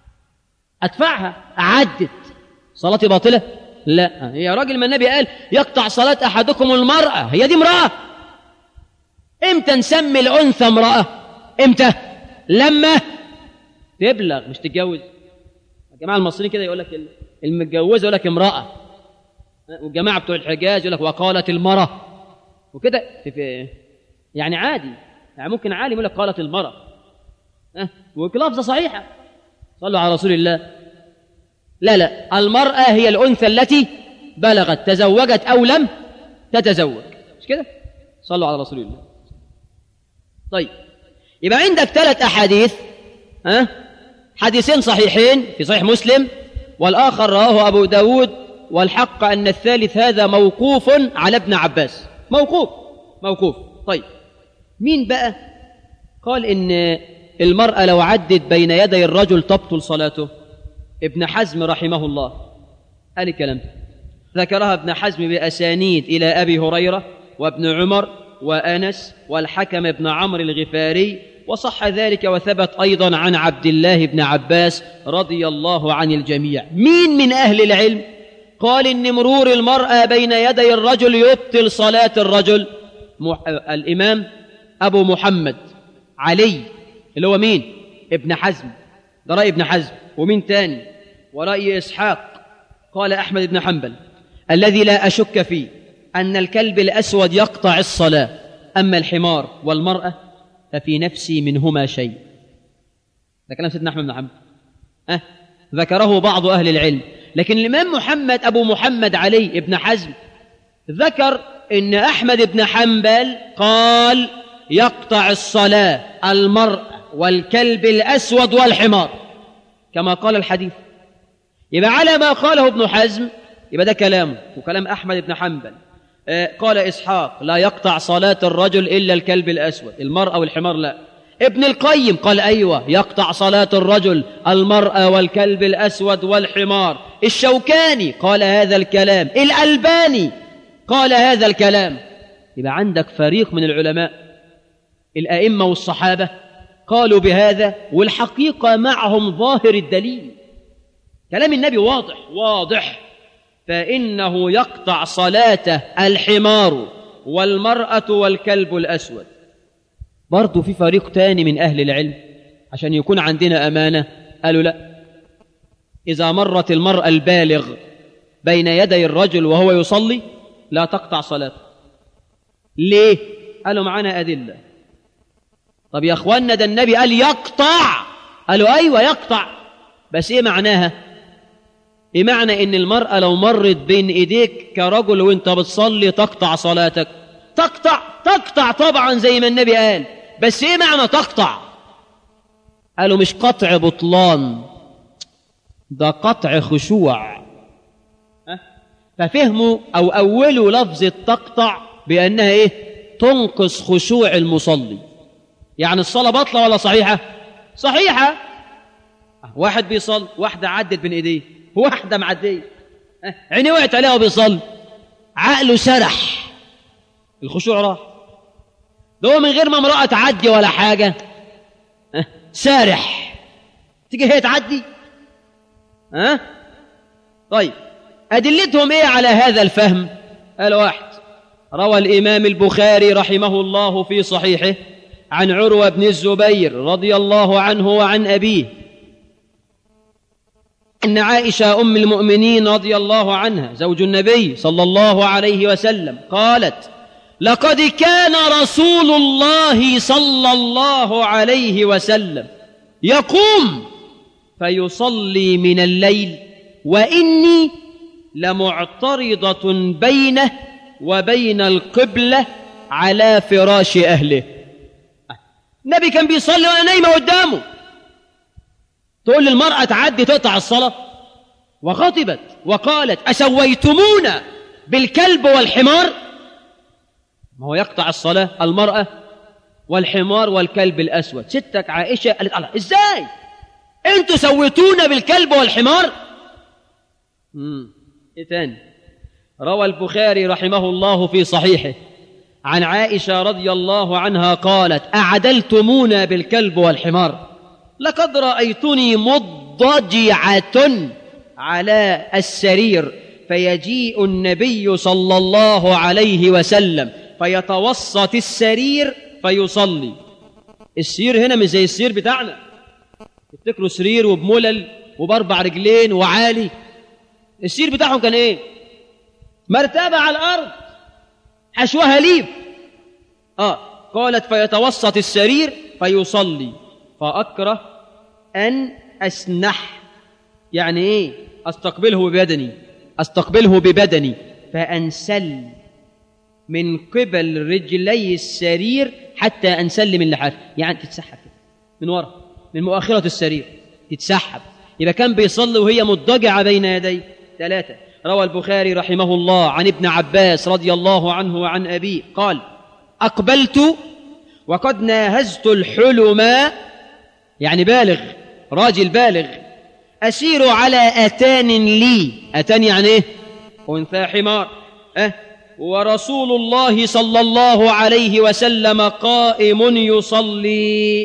أدفعها عدت صلاتي باطلة لا يا راجل ما النبي قال يقطع صلاة أحدكم المرأة هي دي امرأة امتى نسمي الأنثى امرأة امتى لما تبلغ مش تتجوز الجماعة المصريين كده يقول لك المتجوزة يقول لك امرأة والجماعة بتوع الحجاز يقول لك وقالت المرأة وكده في في يعني عادي يعني ممكن عالم يقول لك قالت المرأة أه ولفظة صحيحة صلوا على رسول الله لا لا المرأة هي الأنثى التي بلغت تزوجت أو لم تتزوج مش كده صلوا على رسول الله طيب يبقى عندك ثلاث أحاديث ها أه؟ حديثين صحيحين في صحيح مسلم والآخر رواه أبو داود والحق أن الثالث هذا موقوف على ابن عباس موقوف موقوف طيب مين بقى قال إن المرأة لو عدت بين يدي الرجل تبطل صلاته ابن حزم رحمه الله قال الكلام ذكرها ابن حزم بأسانيد إلى أبي هريرة وابن عمر وأنس والحكم بن عمرو الغفاري وصح ذلك وثبت أيضا عن عبد الله بن عباس رضي الله عن الجميع مين من أهل العلم قال إن مرور المرأة بين يدي الرجل يبطل صلاة الرجل مح... الإمام أبو محمد علي اللي هو مين ابن حزم ده رأي ابن حزم ومين تاني ورأي إسحاق قال أحمد بن حنبل الذي لا أشك فيه أن الكلب الأسود يقطع الصلاة أما الحمار والمرأة ففي نفسي منهما شيء ده كلام سيدنا أحمد بن حنبل أه ذكره بعض أهل العلم لكن الإمام محمد أبو محمد علي ابن حزم ذكر إن أحمد بن حنبل قال يقطع الصلاة المرأة والكلب الأسود والحمار كما قال الحديث يبقى على ما قاله ابن حزم يبقى ده كلامه وكلام أحمد بن حنبل آه قال إسحاق لا يقطع صلاة الرجل إلا الكلب الأسود المرأة والحمار لا ابن القيم قال أيوة يقطع صلاة الرجل المرأة والكلب الأسود والحمار الشوكاني قال هذا الكلام الألباني قال هذا الكلام يبقى عندك فريق من العلماء الأئمة والصحابة قالوا بهذا والحقيقة معهم ظاهر الدليل كلام النبي واضح واضح فإنه يقطع صلاته الحمار والمرأة والكلب الأسود برضو في فريق تاني من أهل العلم عشان يكون عندنا أمانة قالوا لا إذا مرت المرأة البالغ بين يدي الرجل وهو يصلي لا تقطع صلاته ليه؟ قالوا معانا أدلة طب يا أخوانا ده النبي قال يقطع قالوا أيوة يقطع بس إيه معناها؟ إيه معنى إن المرأة لو مرت بين إيديك كرجل وإنت بتصلي تقطع صلاتك تقطع تقطع طبعا زي ما النبي قال بس إيه معنى تقطع قالوا مش قطع بطلان ده قطع خشوع ففهموا أو أولوا لفظ تقطع بأنها إيه تنقص خشوع المصلي يعني الصلاة باطلة ولا صحيحة صحيحة واحد بيصلي واحدة عدت بين إيديه واحدة معدية عينيه وقعت عليها وبيصلي عقله سرح الخشوع راح ده هو من غير ما امرأة تعدي ولا حاجة سارح تيجي هي تعدي ها طيب أدلتهم إيه على هذا الفهم قال واحد روى الإمام البخاري رحمه الله في صحيحه عن عروة بن الزبير رضي الله عنه وعن أبيه أن عائشة أم المؤمنين رضي الله عنها زوج النبي صلى الله عليه وسلم قالت لقد كان رسول الله صلى الله عليه وسلم يقوم فيصلي من الليل وإني لمعترضة بينه وبين القبلة على فراش أهله النبي كان بيصلي وانا نايمه قدامه تقول للمرأة تعدي تقطع الصلاة وغضبت وقالت أسويتمونا بالكلب والحمار ما هو يقطع الصلاة المرأة والحمار والكلب الأسود ستك عائشة قالت الله إزاي أنتوا سويتونا بالكلب والحمار مم. إيه تاني روى البخاري رحمه الله في صحيحه عن عائشة رضي الله عنها قالت أعدلتمونا بالكلب والحمار لقد رأيتني مضجعة على السرير فيجيء النبي صلى الله عليه وسلم فيتوسط السرير فيصلي السرير هنا مش زي السرير بتاعنا تفتكروا سرير وبملل وباربع رجلين وعالي السرير بتاعهم كان ايه مرتبة على الأرض حشوها ليف اه قالت فيتوسط السرير فيصلي فأكره أن أسنح يعني إيه أستقبله ببدني أستقبله ببدني فأنسل من قبل رجلي السرير حتى أنسل من لحاف يعني تتسحب كده من ورا من مؤخرة السرير تتسحب يبقى كان بيصلي وهي مضجعة بين يديه ثلاثة روى البخاري رحمه الله عن ابن عباس رضي الله عنه وعن أبيه قال أقبلت وقد ناهزت الحلم يعني بالغ راجل بالغ أسير على أتان لي أتان يعني إيه أنثى حمار أه ورسول الله صلى الله عليه وسلم قائم يصلي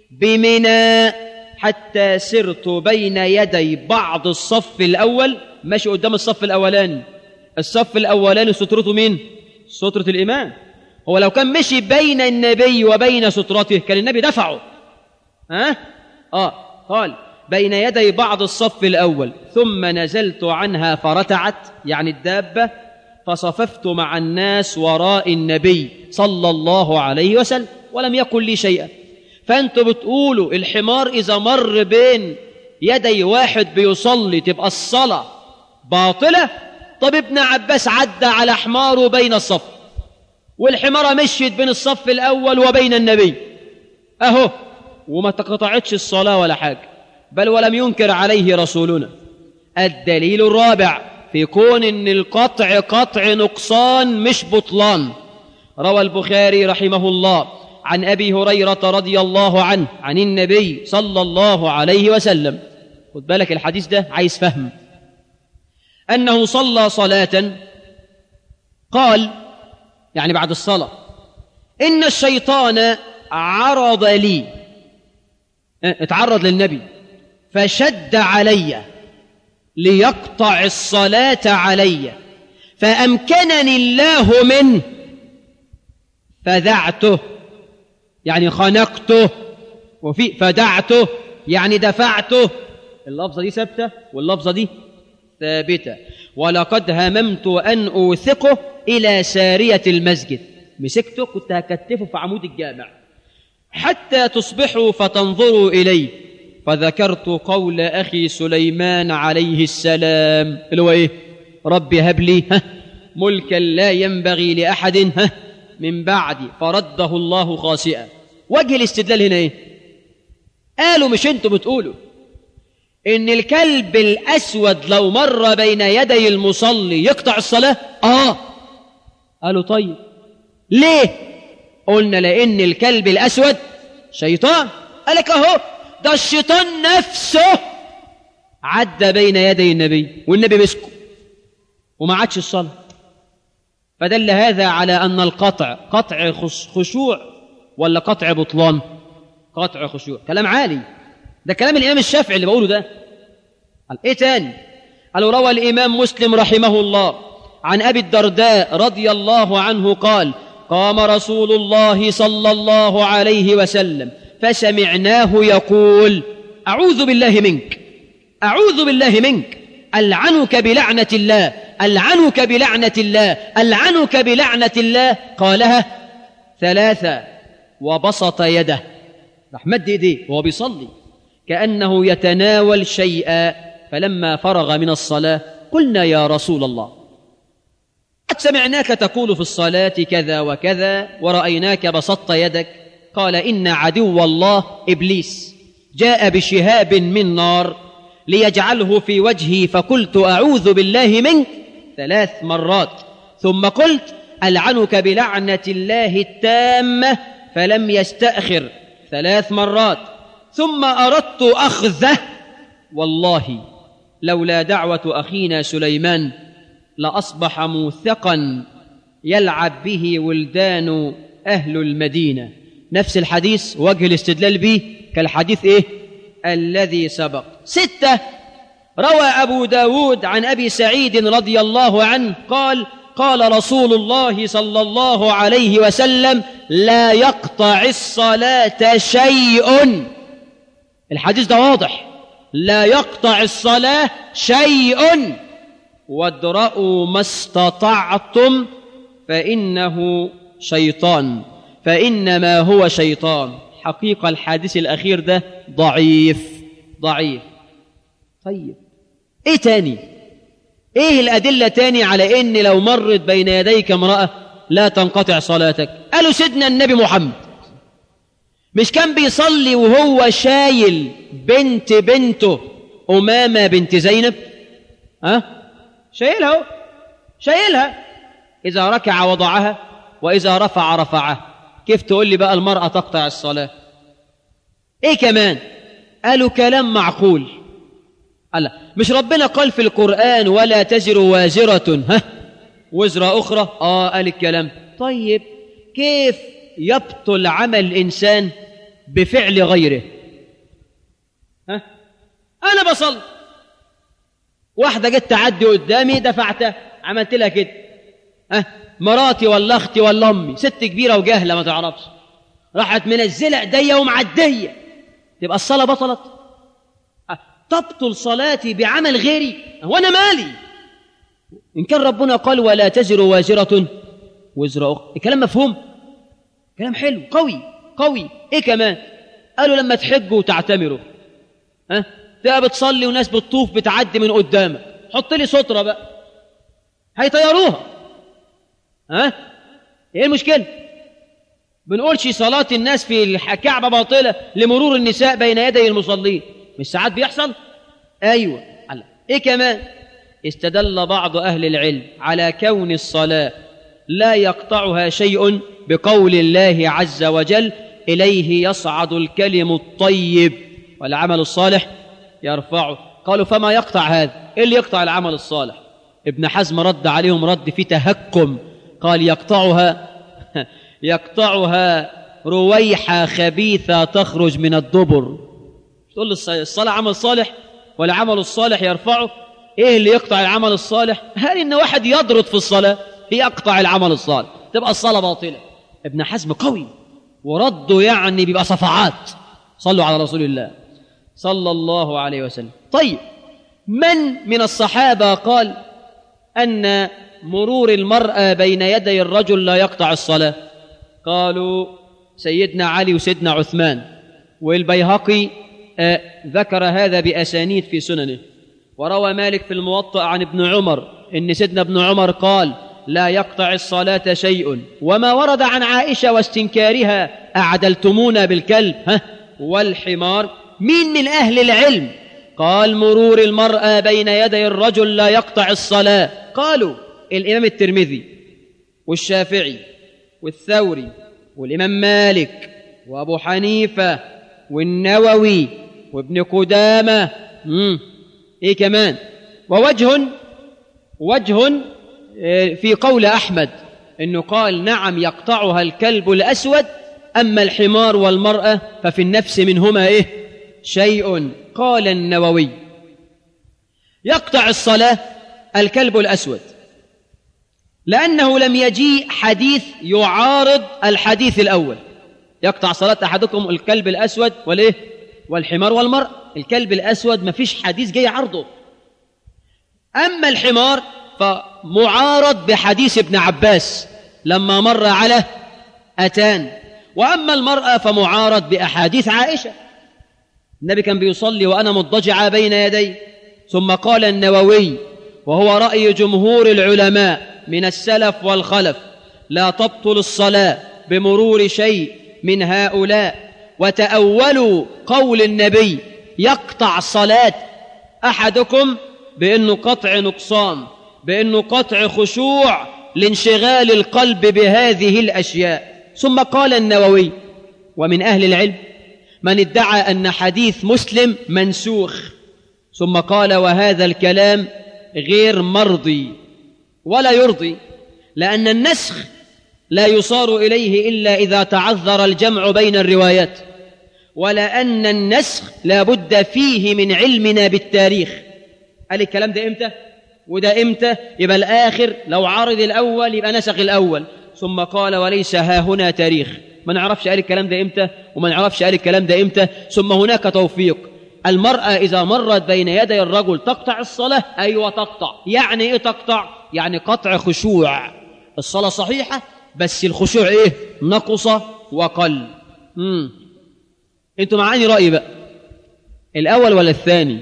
بمنى حتى سرت بين يدي بعض الصف الأول ماشي قدام الصف الأولاني الصف الأولاني سترته مين؟ سترة الإمام هو لو كان مشي بين النبي وبين سترته كان النبي دفعه ها؟ آه قال بين يدي بعض الصف الأول ثم نزلت عنها فرتعت يعني الدابة فصففت مع الناس وراء النبي صلى الله عليه وسلم ولم يقل لي شيئا فأنتوا بتقولوا الحمار إذا مر بين يدي واحد بيصلي تبقى الصلاة باطلة طب ابن عباس عدى على حماره بين الصف والحمارة مشيت بين الصف الأول وبين النبي أهو وما تقطعتش الصلاة ولا حاجة بل ولم ينكر عليه رسولنا الدليل الرابع في كون ان القطع قطع نقصان مش بطلان روى البخاري رحمه الله عن ابي هريره رضي الله عنه عن النبي صلى الله عليه وسلم خد بالك الحديث ده عايز فهم انه صلى صلاه قال يعني بعد الصلاه ان الشيطان عرض لي اتعرض للنبي فشد علي ليقطع الصلاة علي فأمكنني الله منه فدعته يعني خنقته وفي فدعته يعني دفعته اللفظة دي ثابتة واللفظة دي ثابتة ولقد هممت أن أوثقه إلى سارية المسجد مسكته كنت هكتفه في عمود الجامع حتى تصبحوا فتنظروا إليه فذكرت قول أخي سليمان عليه السلام اللي هو إيه ربي هب لي ها ملكا لا ينبغي لأحد ها من بعدي فرده الله خاسئا وجه الاستدلال هنا إيه قالوا مش انتوا بتقولوا إن الكلب الأسود لو مر بين يدي المصلي يقطع الصلاة آه قالوا طيب ليه قلنا لأن الكلب الأسود شيطان قالك أهو ده الشيطان نفسه عدى بين يدي النبي والنبي مسكه وما عادش الصلاة فدل هذا على أن القطع قطع خشوع ولا قطع بطلان قطع خشوع كلام عالي ده كلام الإمام الشافعي اللي بقوله ده قال إيه تاني قالوا روى الإمام مسلم رحمه الله عن أبي الدرداء رضي الله عنه قال قام رسول الله صلى الله عليه وسلم فسمعناه يقول أعوذ بالله منك أعوذ بالله منك ألعنك بلعنة الله ألعنك بلعنة الله ألعنك بلعنة الله قالها ثلاثة وبسط يده راح مد ايديه وهو بيصلي كأنه يتناول شيئا فلما فرغ من الصلاة قلنا يا رسول الله قد سمعناك تقول في الصلاة كذا وكذا ورأيناك بسطت يدك قال إن عدو الله إبليس جاء بشهاب من نار ليجعله في وجهي فقلت أعوذ بالله منك ثلاث مرات ثم قلت ألعنك بلعنة الله التامة فلم يستأخر ثلاث مرات ثم أردت أخذه والله لولا دعوة أخينا سليمان لأصبح موثقا يلعب به ولدان أهل المدينة نفس الحديث وجه الاستدلال به كالحديث إيه الذي سبق ستة روى أبو داود عن أبي سعيد رضي الله عنه قال قال رسول الله صلى الله عليه وسلم لا يقطع الصلاة شيء الحديث ده واضح لا يقطع الصلاة شيء وادرأوا ما استطعتم فإنه شيطان فإنما هو شيطان حقيقة الحادث الأخير ده ضعيف ضعيف طيب إيه تاني إيه الأدلة تاني على إن لو مرت بين يديك امرأة لا تنقطع صلاتك قالوا سيدنا النبي محمد مش كان بيصلي وهو شايل بنت بنته أمامة بنت زينب ها شايلها هو. شايلها إذا ركع وضعها وإذا رفع رفعها كيف تقول لي بقى المرأة تقطع الصلاة إيه كمان قالوا كلام معقول الله مش ربنا قال في القرآن ولا تزر وازرة ها وزر أخرى آه قال الكلام طيب كيف يبطل عمل الإنسان بفعل غيره ها أنا بصل واحدة جت تعدي قدامي دفعتها عملت لها كده ها مراتي ولا اختي ولا امي ست كبيره وجاهله ما تعرفش راحت منزله ايديا ومعديه تبقى الصلاه بطلت تبطل صلاتي بعمل غيري وانا مالي ان كان ربنا قال ولا تزر وازره وزر اخرى الكلام مفهوم كلام حلو قوي قوي ايه كمان قالوا لما تحجوا وتعتمروا ها تبقى بتصلي وناس بتطوف بتعدي من قدامك حط لي ستره بقى هيطيروها ها ايه المشكله بنقولش صلاة الناس في الكعبة باطلة لمرور النساء بين يدي المصلين مش ساعات بيحصل ايوه على. ايه كمان استدل بعض اهل العلم على كون الصلاة لا يقطعها شيء بقول الله عز وجل اليه يصعد الكلم الطيب والعمل الصالح يرفعه قالوا فما يقطع هذا ايه اللي يقطع العمل الصالح ابن حزم رد عليهم رد في تهكم قال يقطعها يقطعها رويحة خبيثة تخرج من الدبر تقول الصلاة عمل صالح والعمل الصالح يرفعه ايه اللي يقطع العمل الصالح هل ان واحد يضرط في الصلاة يقطع العمل الصالح تبقى الصلاة باطلة ابن حزم قوي ورده يعني بيبقى صفعات صلوا على رسول الله صلى الله عليه وسلم طيب من من الصحابة قال أن مرور المرأة بين يدي الرجل لا يقطع الصلاة قالوا سيدنا علي وسيدنا عثمان والبيهقي آه ذكر هذا بأسانيد في سننه وروى مالك في الموطأ عن ابن عمر إن سيدنا ابن عمر قال لا يقطع الصلاة شيء وما ورد عن عائشة واستنكارها أعدلتمونا بالكلب ها والحمار مين من أهل العلم قال مرور المرأة بين يدي الرجل لا يقطع الصلاة قالوا الإمام الترمذي والشافعي والثوري والإمام مالك وأبو حنيفة والنووي وابن قدامة مم. إيه كمان ووجه وجه في قول أحمد إنه قال نعم يقطعها الكلب الأسود أما الحمار والمرأة ففي النفس منهما إيه شيء قال النووي يقطع الصلاة الكلب الأسود لأنه لم يجيء حديث يعارض الحديث الأول يقطع صلاة أحدكم الكلب الأسود والإيه والحمار والمرأة الكلب الأسود ما فيش حديث جاي عرضه أما الحمار فمعارض بحديث ابن عباس لما مر على أتان وأما المرأة فمعارض بأحاديث عائشة النبي كان بيصلي وأنا مضجعة بين يدي ثم قال النووي وهو رأي جمهور العلماء من السلف والخلف لا تبطل الصلاة بمرور شيء من هؤلاء وتأولوا قول النبي يقطع صلاة أحدكم بأنه قطع نقصان بأنه قطع خشوع لانشغال القلب بهذه الأشياء ثم قال النووي ومن أهل العلم من ادعى أن حديث مسلم منسوخ ثم قال وهذا الكلام غير مرضي ولا يرضي لأن النسخ لا يصار إليه إلا إذا تعذر الجمع بين الروايات ولأن النسخ لا بد فيه من علمنا بالتاريخ قال الكلام ده إمتى وده إمتى يبقى الآخر لو عرض الأول يبقى نسخ الأول ثم قال وليس ها هنا تاريخ ما نعرفش قال الكلام ده إمتى وما نعرفش قال الكلام ده إمتى ثم هناك توفيق المرأة إذا مرت بين يدي الرجل تقطع الصلاة أيوة تقطع يعني إيه تقطع يعني قطع خشوع الصلاة صحيحة بس الخشوع إيه نقص وقل مم. انتوا معاني رأي بقى الأول ولا الثاني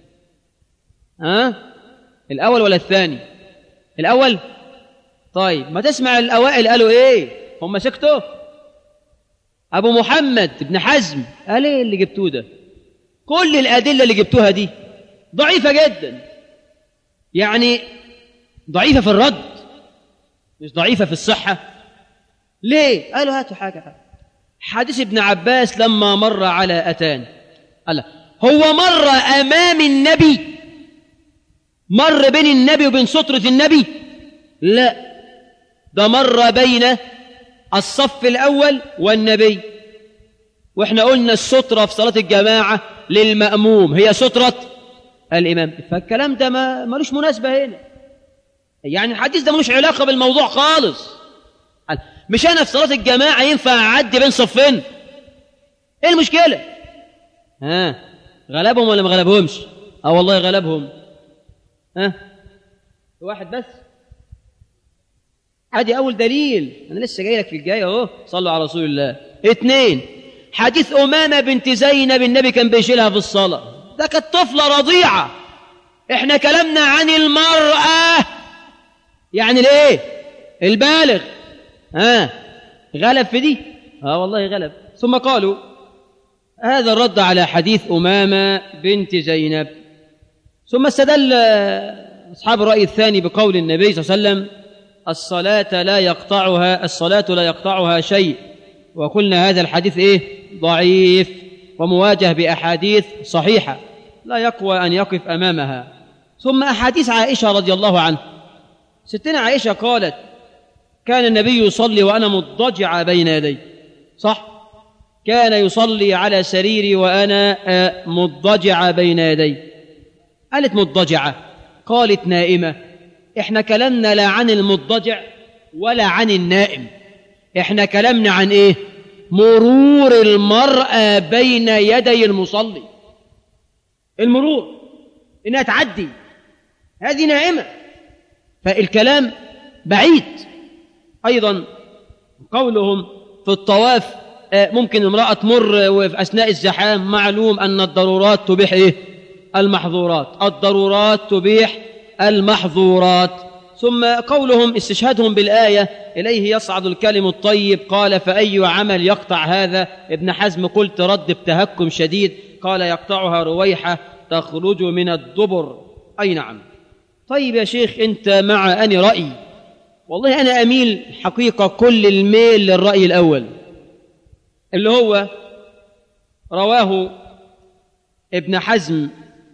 ها الأول ولا الثاني الأول طيب ما تسمع الأوائل قالوا إيه هم سكتوا أبو محمد بن حزم قال إيه اللي جبتوه ده كل الأدلة اللي جبتوها دي ضعيفة جدا يعني ضعيفة في الرد مش ضعيفة في الصحة ليه قالوا هاتوا حاجة حديث ابن عباس لما مر على أتان قال هو مر أمام النبي مر بين النبي وبين سترة النبي لا ده مر بين الصف الأول والنبي واحنا قلنا السترة في صلاة الجماعة للمأموم هي سترة الإمام فالكلام ده ما ملوش مناسبة هنا يعني الحديث ده ملوش علاقة بالموضوع خالص مش أنا في صلاة الجماعة ينفع أعدي بين صفين إيه المشكلة ها غلبهم ولا ما غلبهمش اه والله غلبهم ها واحد بس ادي اول دليل انا لسه جاي لك في الجاي اهو صلوا على رسول الله اثنين حديث امامه بنت زينب النبي كان بيشيلها في الصلاه ده كانت طفله رضيعه احنا كلامنا عن المراه يعني ليه البالغ ها غلب في دي اه والله غلب ثم قالوا هذا الرد على حديث امامه بنت زينب ثم استدل اصحاب الراي الثاني بقول النبي صلى الله عليه وسلم الصلاة لا يقطعها الصلاة لا يقطعها شيء وقلنا هذا الحديث ايه ضعيف ومواجه بأحاديث صحيحة لا يقوى أن يقف أمامها ثم أحاديث عائشة رضي الله عنها ستنا عائشة قالت كان النبي يصلي وأنا مضطجع بين يدي صح كان يصلي على سريري وأنا مضطجع بين يدي قالت مضطجعة قالت نائمة احنا كلامنا لا عن المضطجع ولا عن النائم احنا كلامنا عن ايه مرور المرأة بين يدي المصلي المرور انها تعدي هذه نائمة فالكلام بعيد ايضا قولهم في الطواف ممكن امرأة تمر وفي أثناء الزحام معلوم أن الضرورات تبيح إيه؟ المحظورات الضرورات تبيح المحظورات ثم قولهم استشهادهم بالآية إليه يصعد الكلم الطيب قال فأي عمل يقطع هذا ابن حزم قلت رد بتهكم شديد قال يقطعها رويحة تخرج من الدبر أي نعم طيب يا شيخ أنت مع أني رأي والله أنا أميل حقيقة كل الميل للرأي الأول اللي هو رواه ابن حزم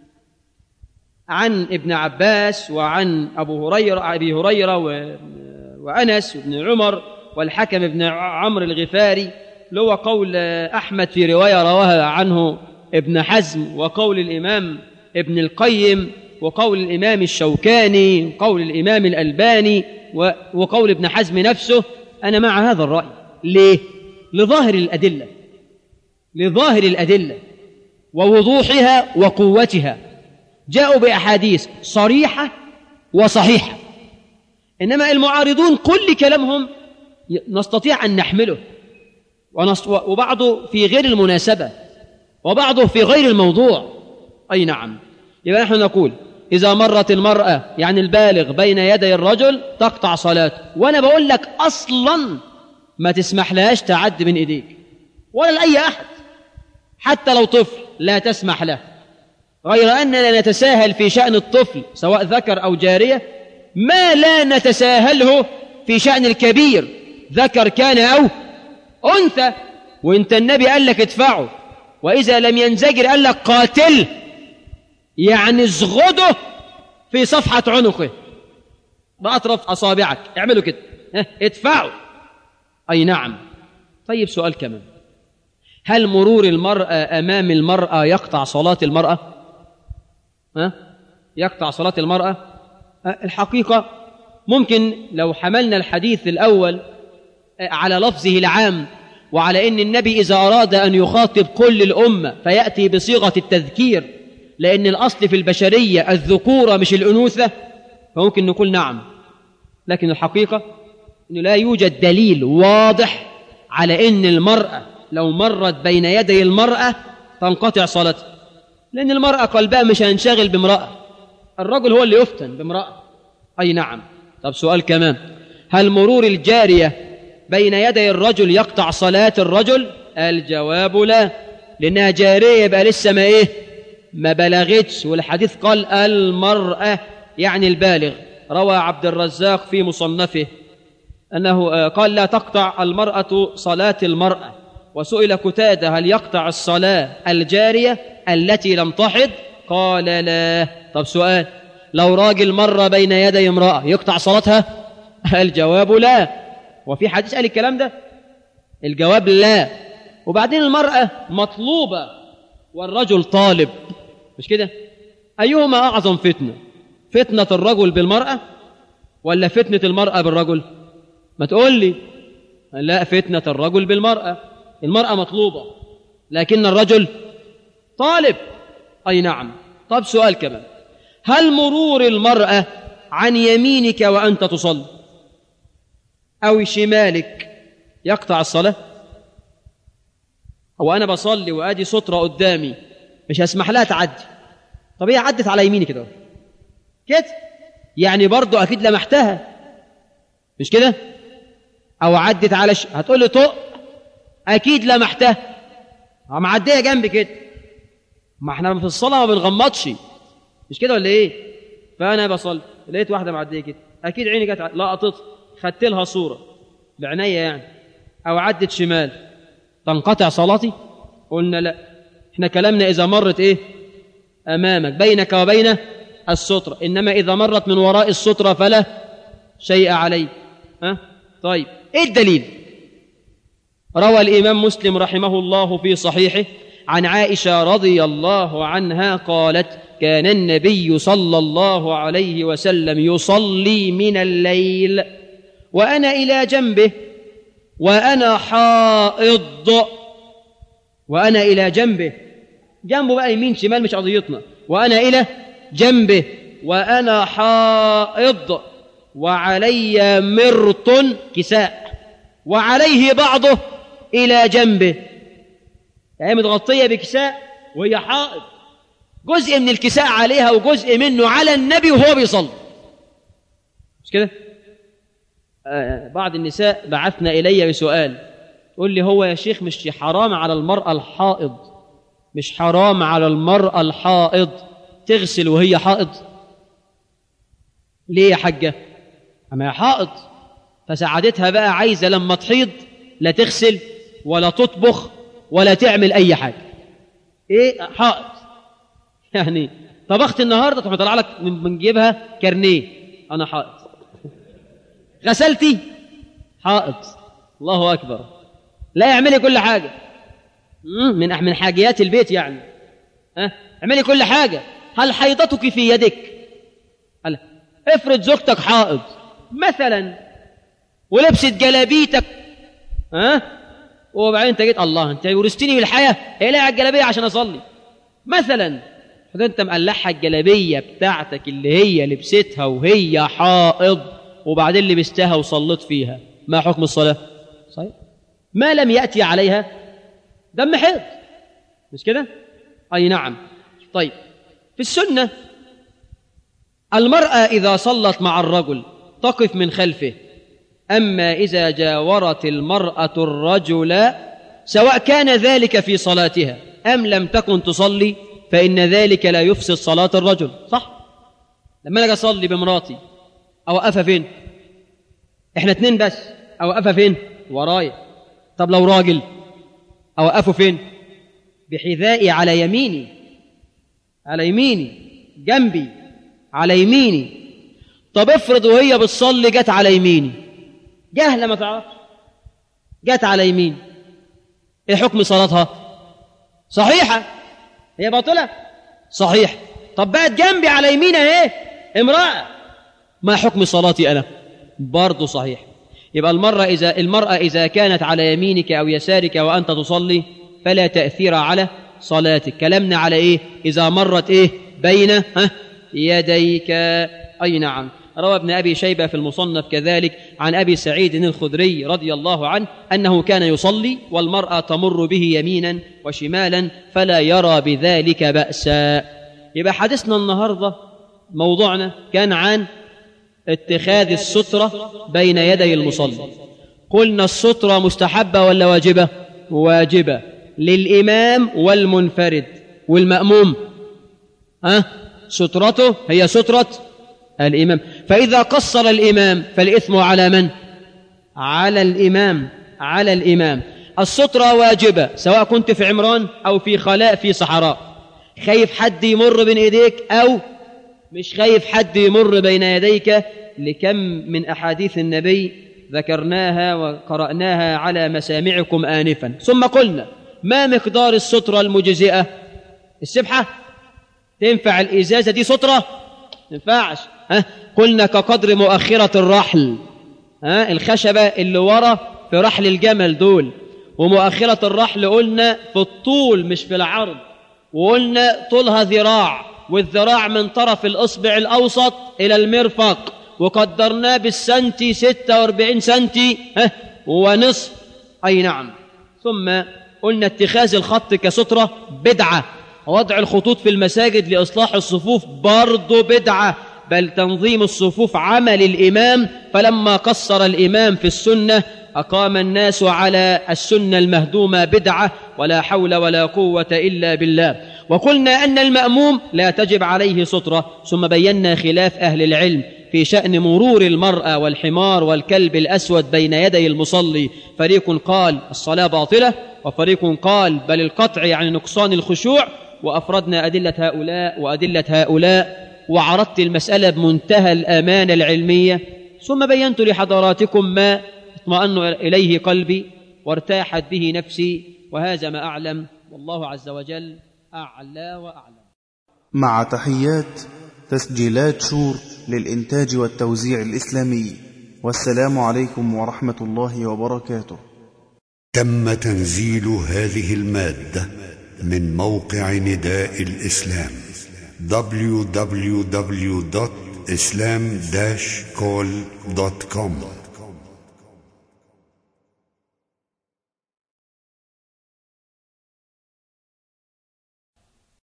عن ابن عباس وعن أبو هريرة أبي هريرة و... وأنس وابن عمر والحكم بن عمرو الغفاري اللي هو قول أحمد في رواية رواها عنه ابن حزم وقول الإمام ابن القيم وقول الإمام الشوكاني وقول الإمام الألباني و... وقول ابن حزم نفسه أنا مع هذا الرأي ليه؟ لظاهر الأدلة لظاهر الأدلة ووضوحها وقوتها جاءوا بأحاديث صريحة وصحيحة إنما المعارضون كل كلامهم نستطيع أن نحمله وبعضه في غير المناسبة وبعضه في غير الموضوع أي نعم يبقى نحن نقول إذا مرت المرأة يعني البالغ بين يدي الرجل تقطع صلاته وأنا بقول لك أصلا ما تسمح لهاش تعد من إيديك ولا لأي أحد حتى لو طفل لا تسمح له غير أننا نتساهل في شأن الطفل سواء ذكر أو جارية ما لا نتساهله في شأن الكبير ذكر كان أو أنثى وانت النبي قال لك ادفعه وإذا لم ينزجر قال لك قاتل يعني ازغده في صفحة عنقه بأطرف أصابعك اعملوا كده ها، ادفعوا أي نعم طيب سؤال كمان هل مرور المرأة أمام المرأة يقطع صلاة المرأة ها؟ يقطع صلاة المرأة أه، الحقيقة ممكن لو حملنا الحديث الأول أه، على لفظه العام وعلى أن النبي إذا أراد أن يخاطب كل الأمة فيأتي بصيغة التذكير لأن الأصل في البشرية الذكورة مش الأنوثة فممكن نقول نعم لكن الحقيقة أنه لا يوجد دليل واضح على أن المرأة لو مرت بين يدي المرأة تنقطع صلاتها لأن المرأة قلبها مش هينشغل بامرأة الرجل هو اللي يفتن بامرأة أي نعم طب سؤال كمان هل مرور الجارية بين يدي الرجل يقطع صلاة الرجل الجواب لا لأنها جارية يبقى لسه ما إيه ما بلغتش والحديث قال المرأة يعني البالغ روى عبد الرزاق في مصنفه أنه آه، قال لا تقطع المرأة صلاة المرأة وسئل كتادة هل يقطع الصلاة الجارية التي لم تحض قال لا طب سؤال لو راجل مر بين يدي امرأة يقطع صلاتها الجواب لا وفي حديث قال الكلام ده الجواب لا وبعدين المرأة مطلوبة والرجل طالب مش كده أيهما أعظم فتنة فتنة الرجل بالمرأة ولا فتنة المرأة بالرجل ما تقول لي لا فتنة الرجل بالمرأة المرأة مطلوبة لكن الرجل طالب أي نعم طب سؤال كمان هل مرور المرأة عن يمينك وأنت تصلي أو شمالك يقطع الصلاة هو أنا بصلي وأدي سترة قدامي مش هسمح لها تعدي طب هي عدت على يميني كده كده يعني برضو أكيد لمحتها مش كده أو عدت على ش... هتقول لي طق أكيد لمحتها معدية جنبي كده ما احنا في الصلاة ما بنغمضش مش كده ولا ايه فأنا بصلي لقيت واحدة معدية كده أكيد عيني جت ع- لقطت خدت لها صورة بعناية يعني أو عدت شمال تنقطع صلاتي قلنا لا احنا كلامنا إذا مرت ايه أمامك بينك وبين السترة إنما إذا مرت من وراء السترة فلا شيء عليه ها طيب ايه الدليل روى الإمام مسلم رحمه الله في صحيحه عن عائشة رضي الله عنها قالت كان النبي صلى الله عليه وسلم يصلي من الليل وأنا إلى جنبه وأنا حائض وأنا إلى جنبه جنبه بقى يمين شمال مش قضيتنا وأنا إلى جنبه وأنا حائض وعلي مرط كساء وعليه بعضه إلى جنبه يعني متغطية بكساء وهي حائض جزء من الكساء عليها وجزء منه على النبي وهو بيصلي مش كده آه بعض النساء بعثنا إلي بسؤال تقول لي هو يا شيخ مش حرام على المرأة الحائض مش حرام على المرأة الحائض تغسل وهي حائض ليه يا حاجة أما هي حائض فسعادتها بقى عايزة لما تحيض لا تغسل ولا تطبخ ولا تعمل أي حاجة إيه حائض يعني طبخت النهاردة تروح طلع لك من من جيبها كارنيه أنا حائض غسلتي حائض الله أكبر لا اعملي كل حاجة مم، من من حاجيات البيت يعني ها اعملي كل حاجة هل حيضتك في يدك هل افرض زوجتك حائض مثلا ولبست جلابيتك ها وبعدين انت جيت الله انت ورثتني بالحياه اقلع على الجلابيه عشان اصلي مثلا فده انت مقلعها الجلابيه بتاعتك اللي هي لبستها وهي حائض وبعدين لبستها وصليت فيها ما حكم الصلاه صحيح ما لم ياتي عليها دم حيض مش كده اي نعم طيب في السنه المراه اذا صلت مع الرجل تقف من خلفه اما اذا جاورت المراه الرجل سواء كان ذلك في صلاتها أم لم تكن تصلي فإن ذلك لا يفسد صلاة الرجل صح لما أنا أصلي بمراتي أوقفها فين إحنا اتنين بس أوقفها فين ورايا طب لو راجل أوقفه فين بحذائي على يميني على يميني جنبي على يميني طب افرض وهي بتصلي جت على يميني جهله ما تعرفش جت على يمين ايه حكم صلاتها صحيحه هي باطله صحيح طب بقت جنبي على يمين اهي امراه ما حكم صلاتي انا برضه صحيح يبقى المرة إذا المرأة إذا كانت على يمينك أو يسارك وأنت تصلي فلا تأثير على صلاتك كلامنا على إيه إذا مرت إيه بين ها يديك أي نعم روى ابن أبي شيبة في المصنف كذلك عن أبي سعيد الخدري رضي الله عنه أنه كان يصلي والمرأة تمر به يمينا وشمالا فلا يرى بذلك بأسا يبقى حديثنا النهاردة موضوعنا كان عن اتخاذ السترة بين يدي المصلي قلنا السترة مستحبة ولا واجبة واجبة للإمام والمنفرد والمأموم ها سترته هي سترة الإمام فإذا قصر الإمام فالإثم على من على الإمام على الإمام السترة واجبة سواء كنت في عمران أو في خلاء في صحراء خايف حد يمر بين إيديك أو مش خايف حد يمر بين يديك لكم من أحاديث النبي ذكرناها وقرأناها على مسامعكم آنفا ثم قلنا ما مقدار السترة المجزئة السبحة تنفع الإزازة دي سترة تنفعش ها قلنا كقدر مؤخرة الرحل ها الخشبة اللي ورا في رحل الجمل دول ومؤخرة الرحل قلنا في الطول مش في العرض وقلنا طولها ذراع والذراع من طرف الإصبع الأوسط إلى المرفق وقدرناه بالسنتي 46 سنتي ها ونصف أي نعم ثم قلنا اتخاذ الخط كسترة بدعة وضع الخطوط في المساجد لإصلاح الصفوف برضه بدعة بل تنظيم الصفوف عمل الإمام فلما قصر الإمام في السنة أقام الناس على السنة المهدومة بدعة ولا حول ولا قوة إلا بالله وقلنا أن المأموم لا تجب عليه سترة ثم بينا خلاف أهل العلم في شأن مرور المرأة والحمار والكلب الأسود بين يدي المصلي فريق قال الصلاة باطلة وفريق قال بل القطع يعني نقصان الخشوع وأفردنا أدلة هؤلاء وأدلة هؤلاء وعرضت المسألة بمنتهى الأمانة العلمية ثم بينت لحضراتكم ما اطمأن إليه قلبي وارتاحت به نفسي وهذا ما أعلم والله عز وجل أعلى وأعلم مع تحيات تسجيلات شور للإنتاج والتوزيع الإسلامي والسلام عليكم ورحمة الله وبركاته تم تنزيل هذه المادة من موقع نداء الإسلام www.islam-call.com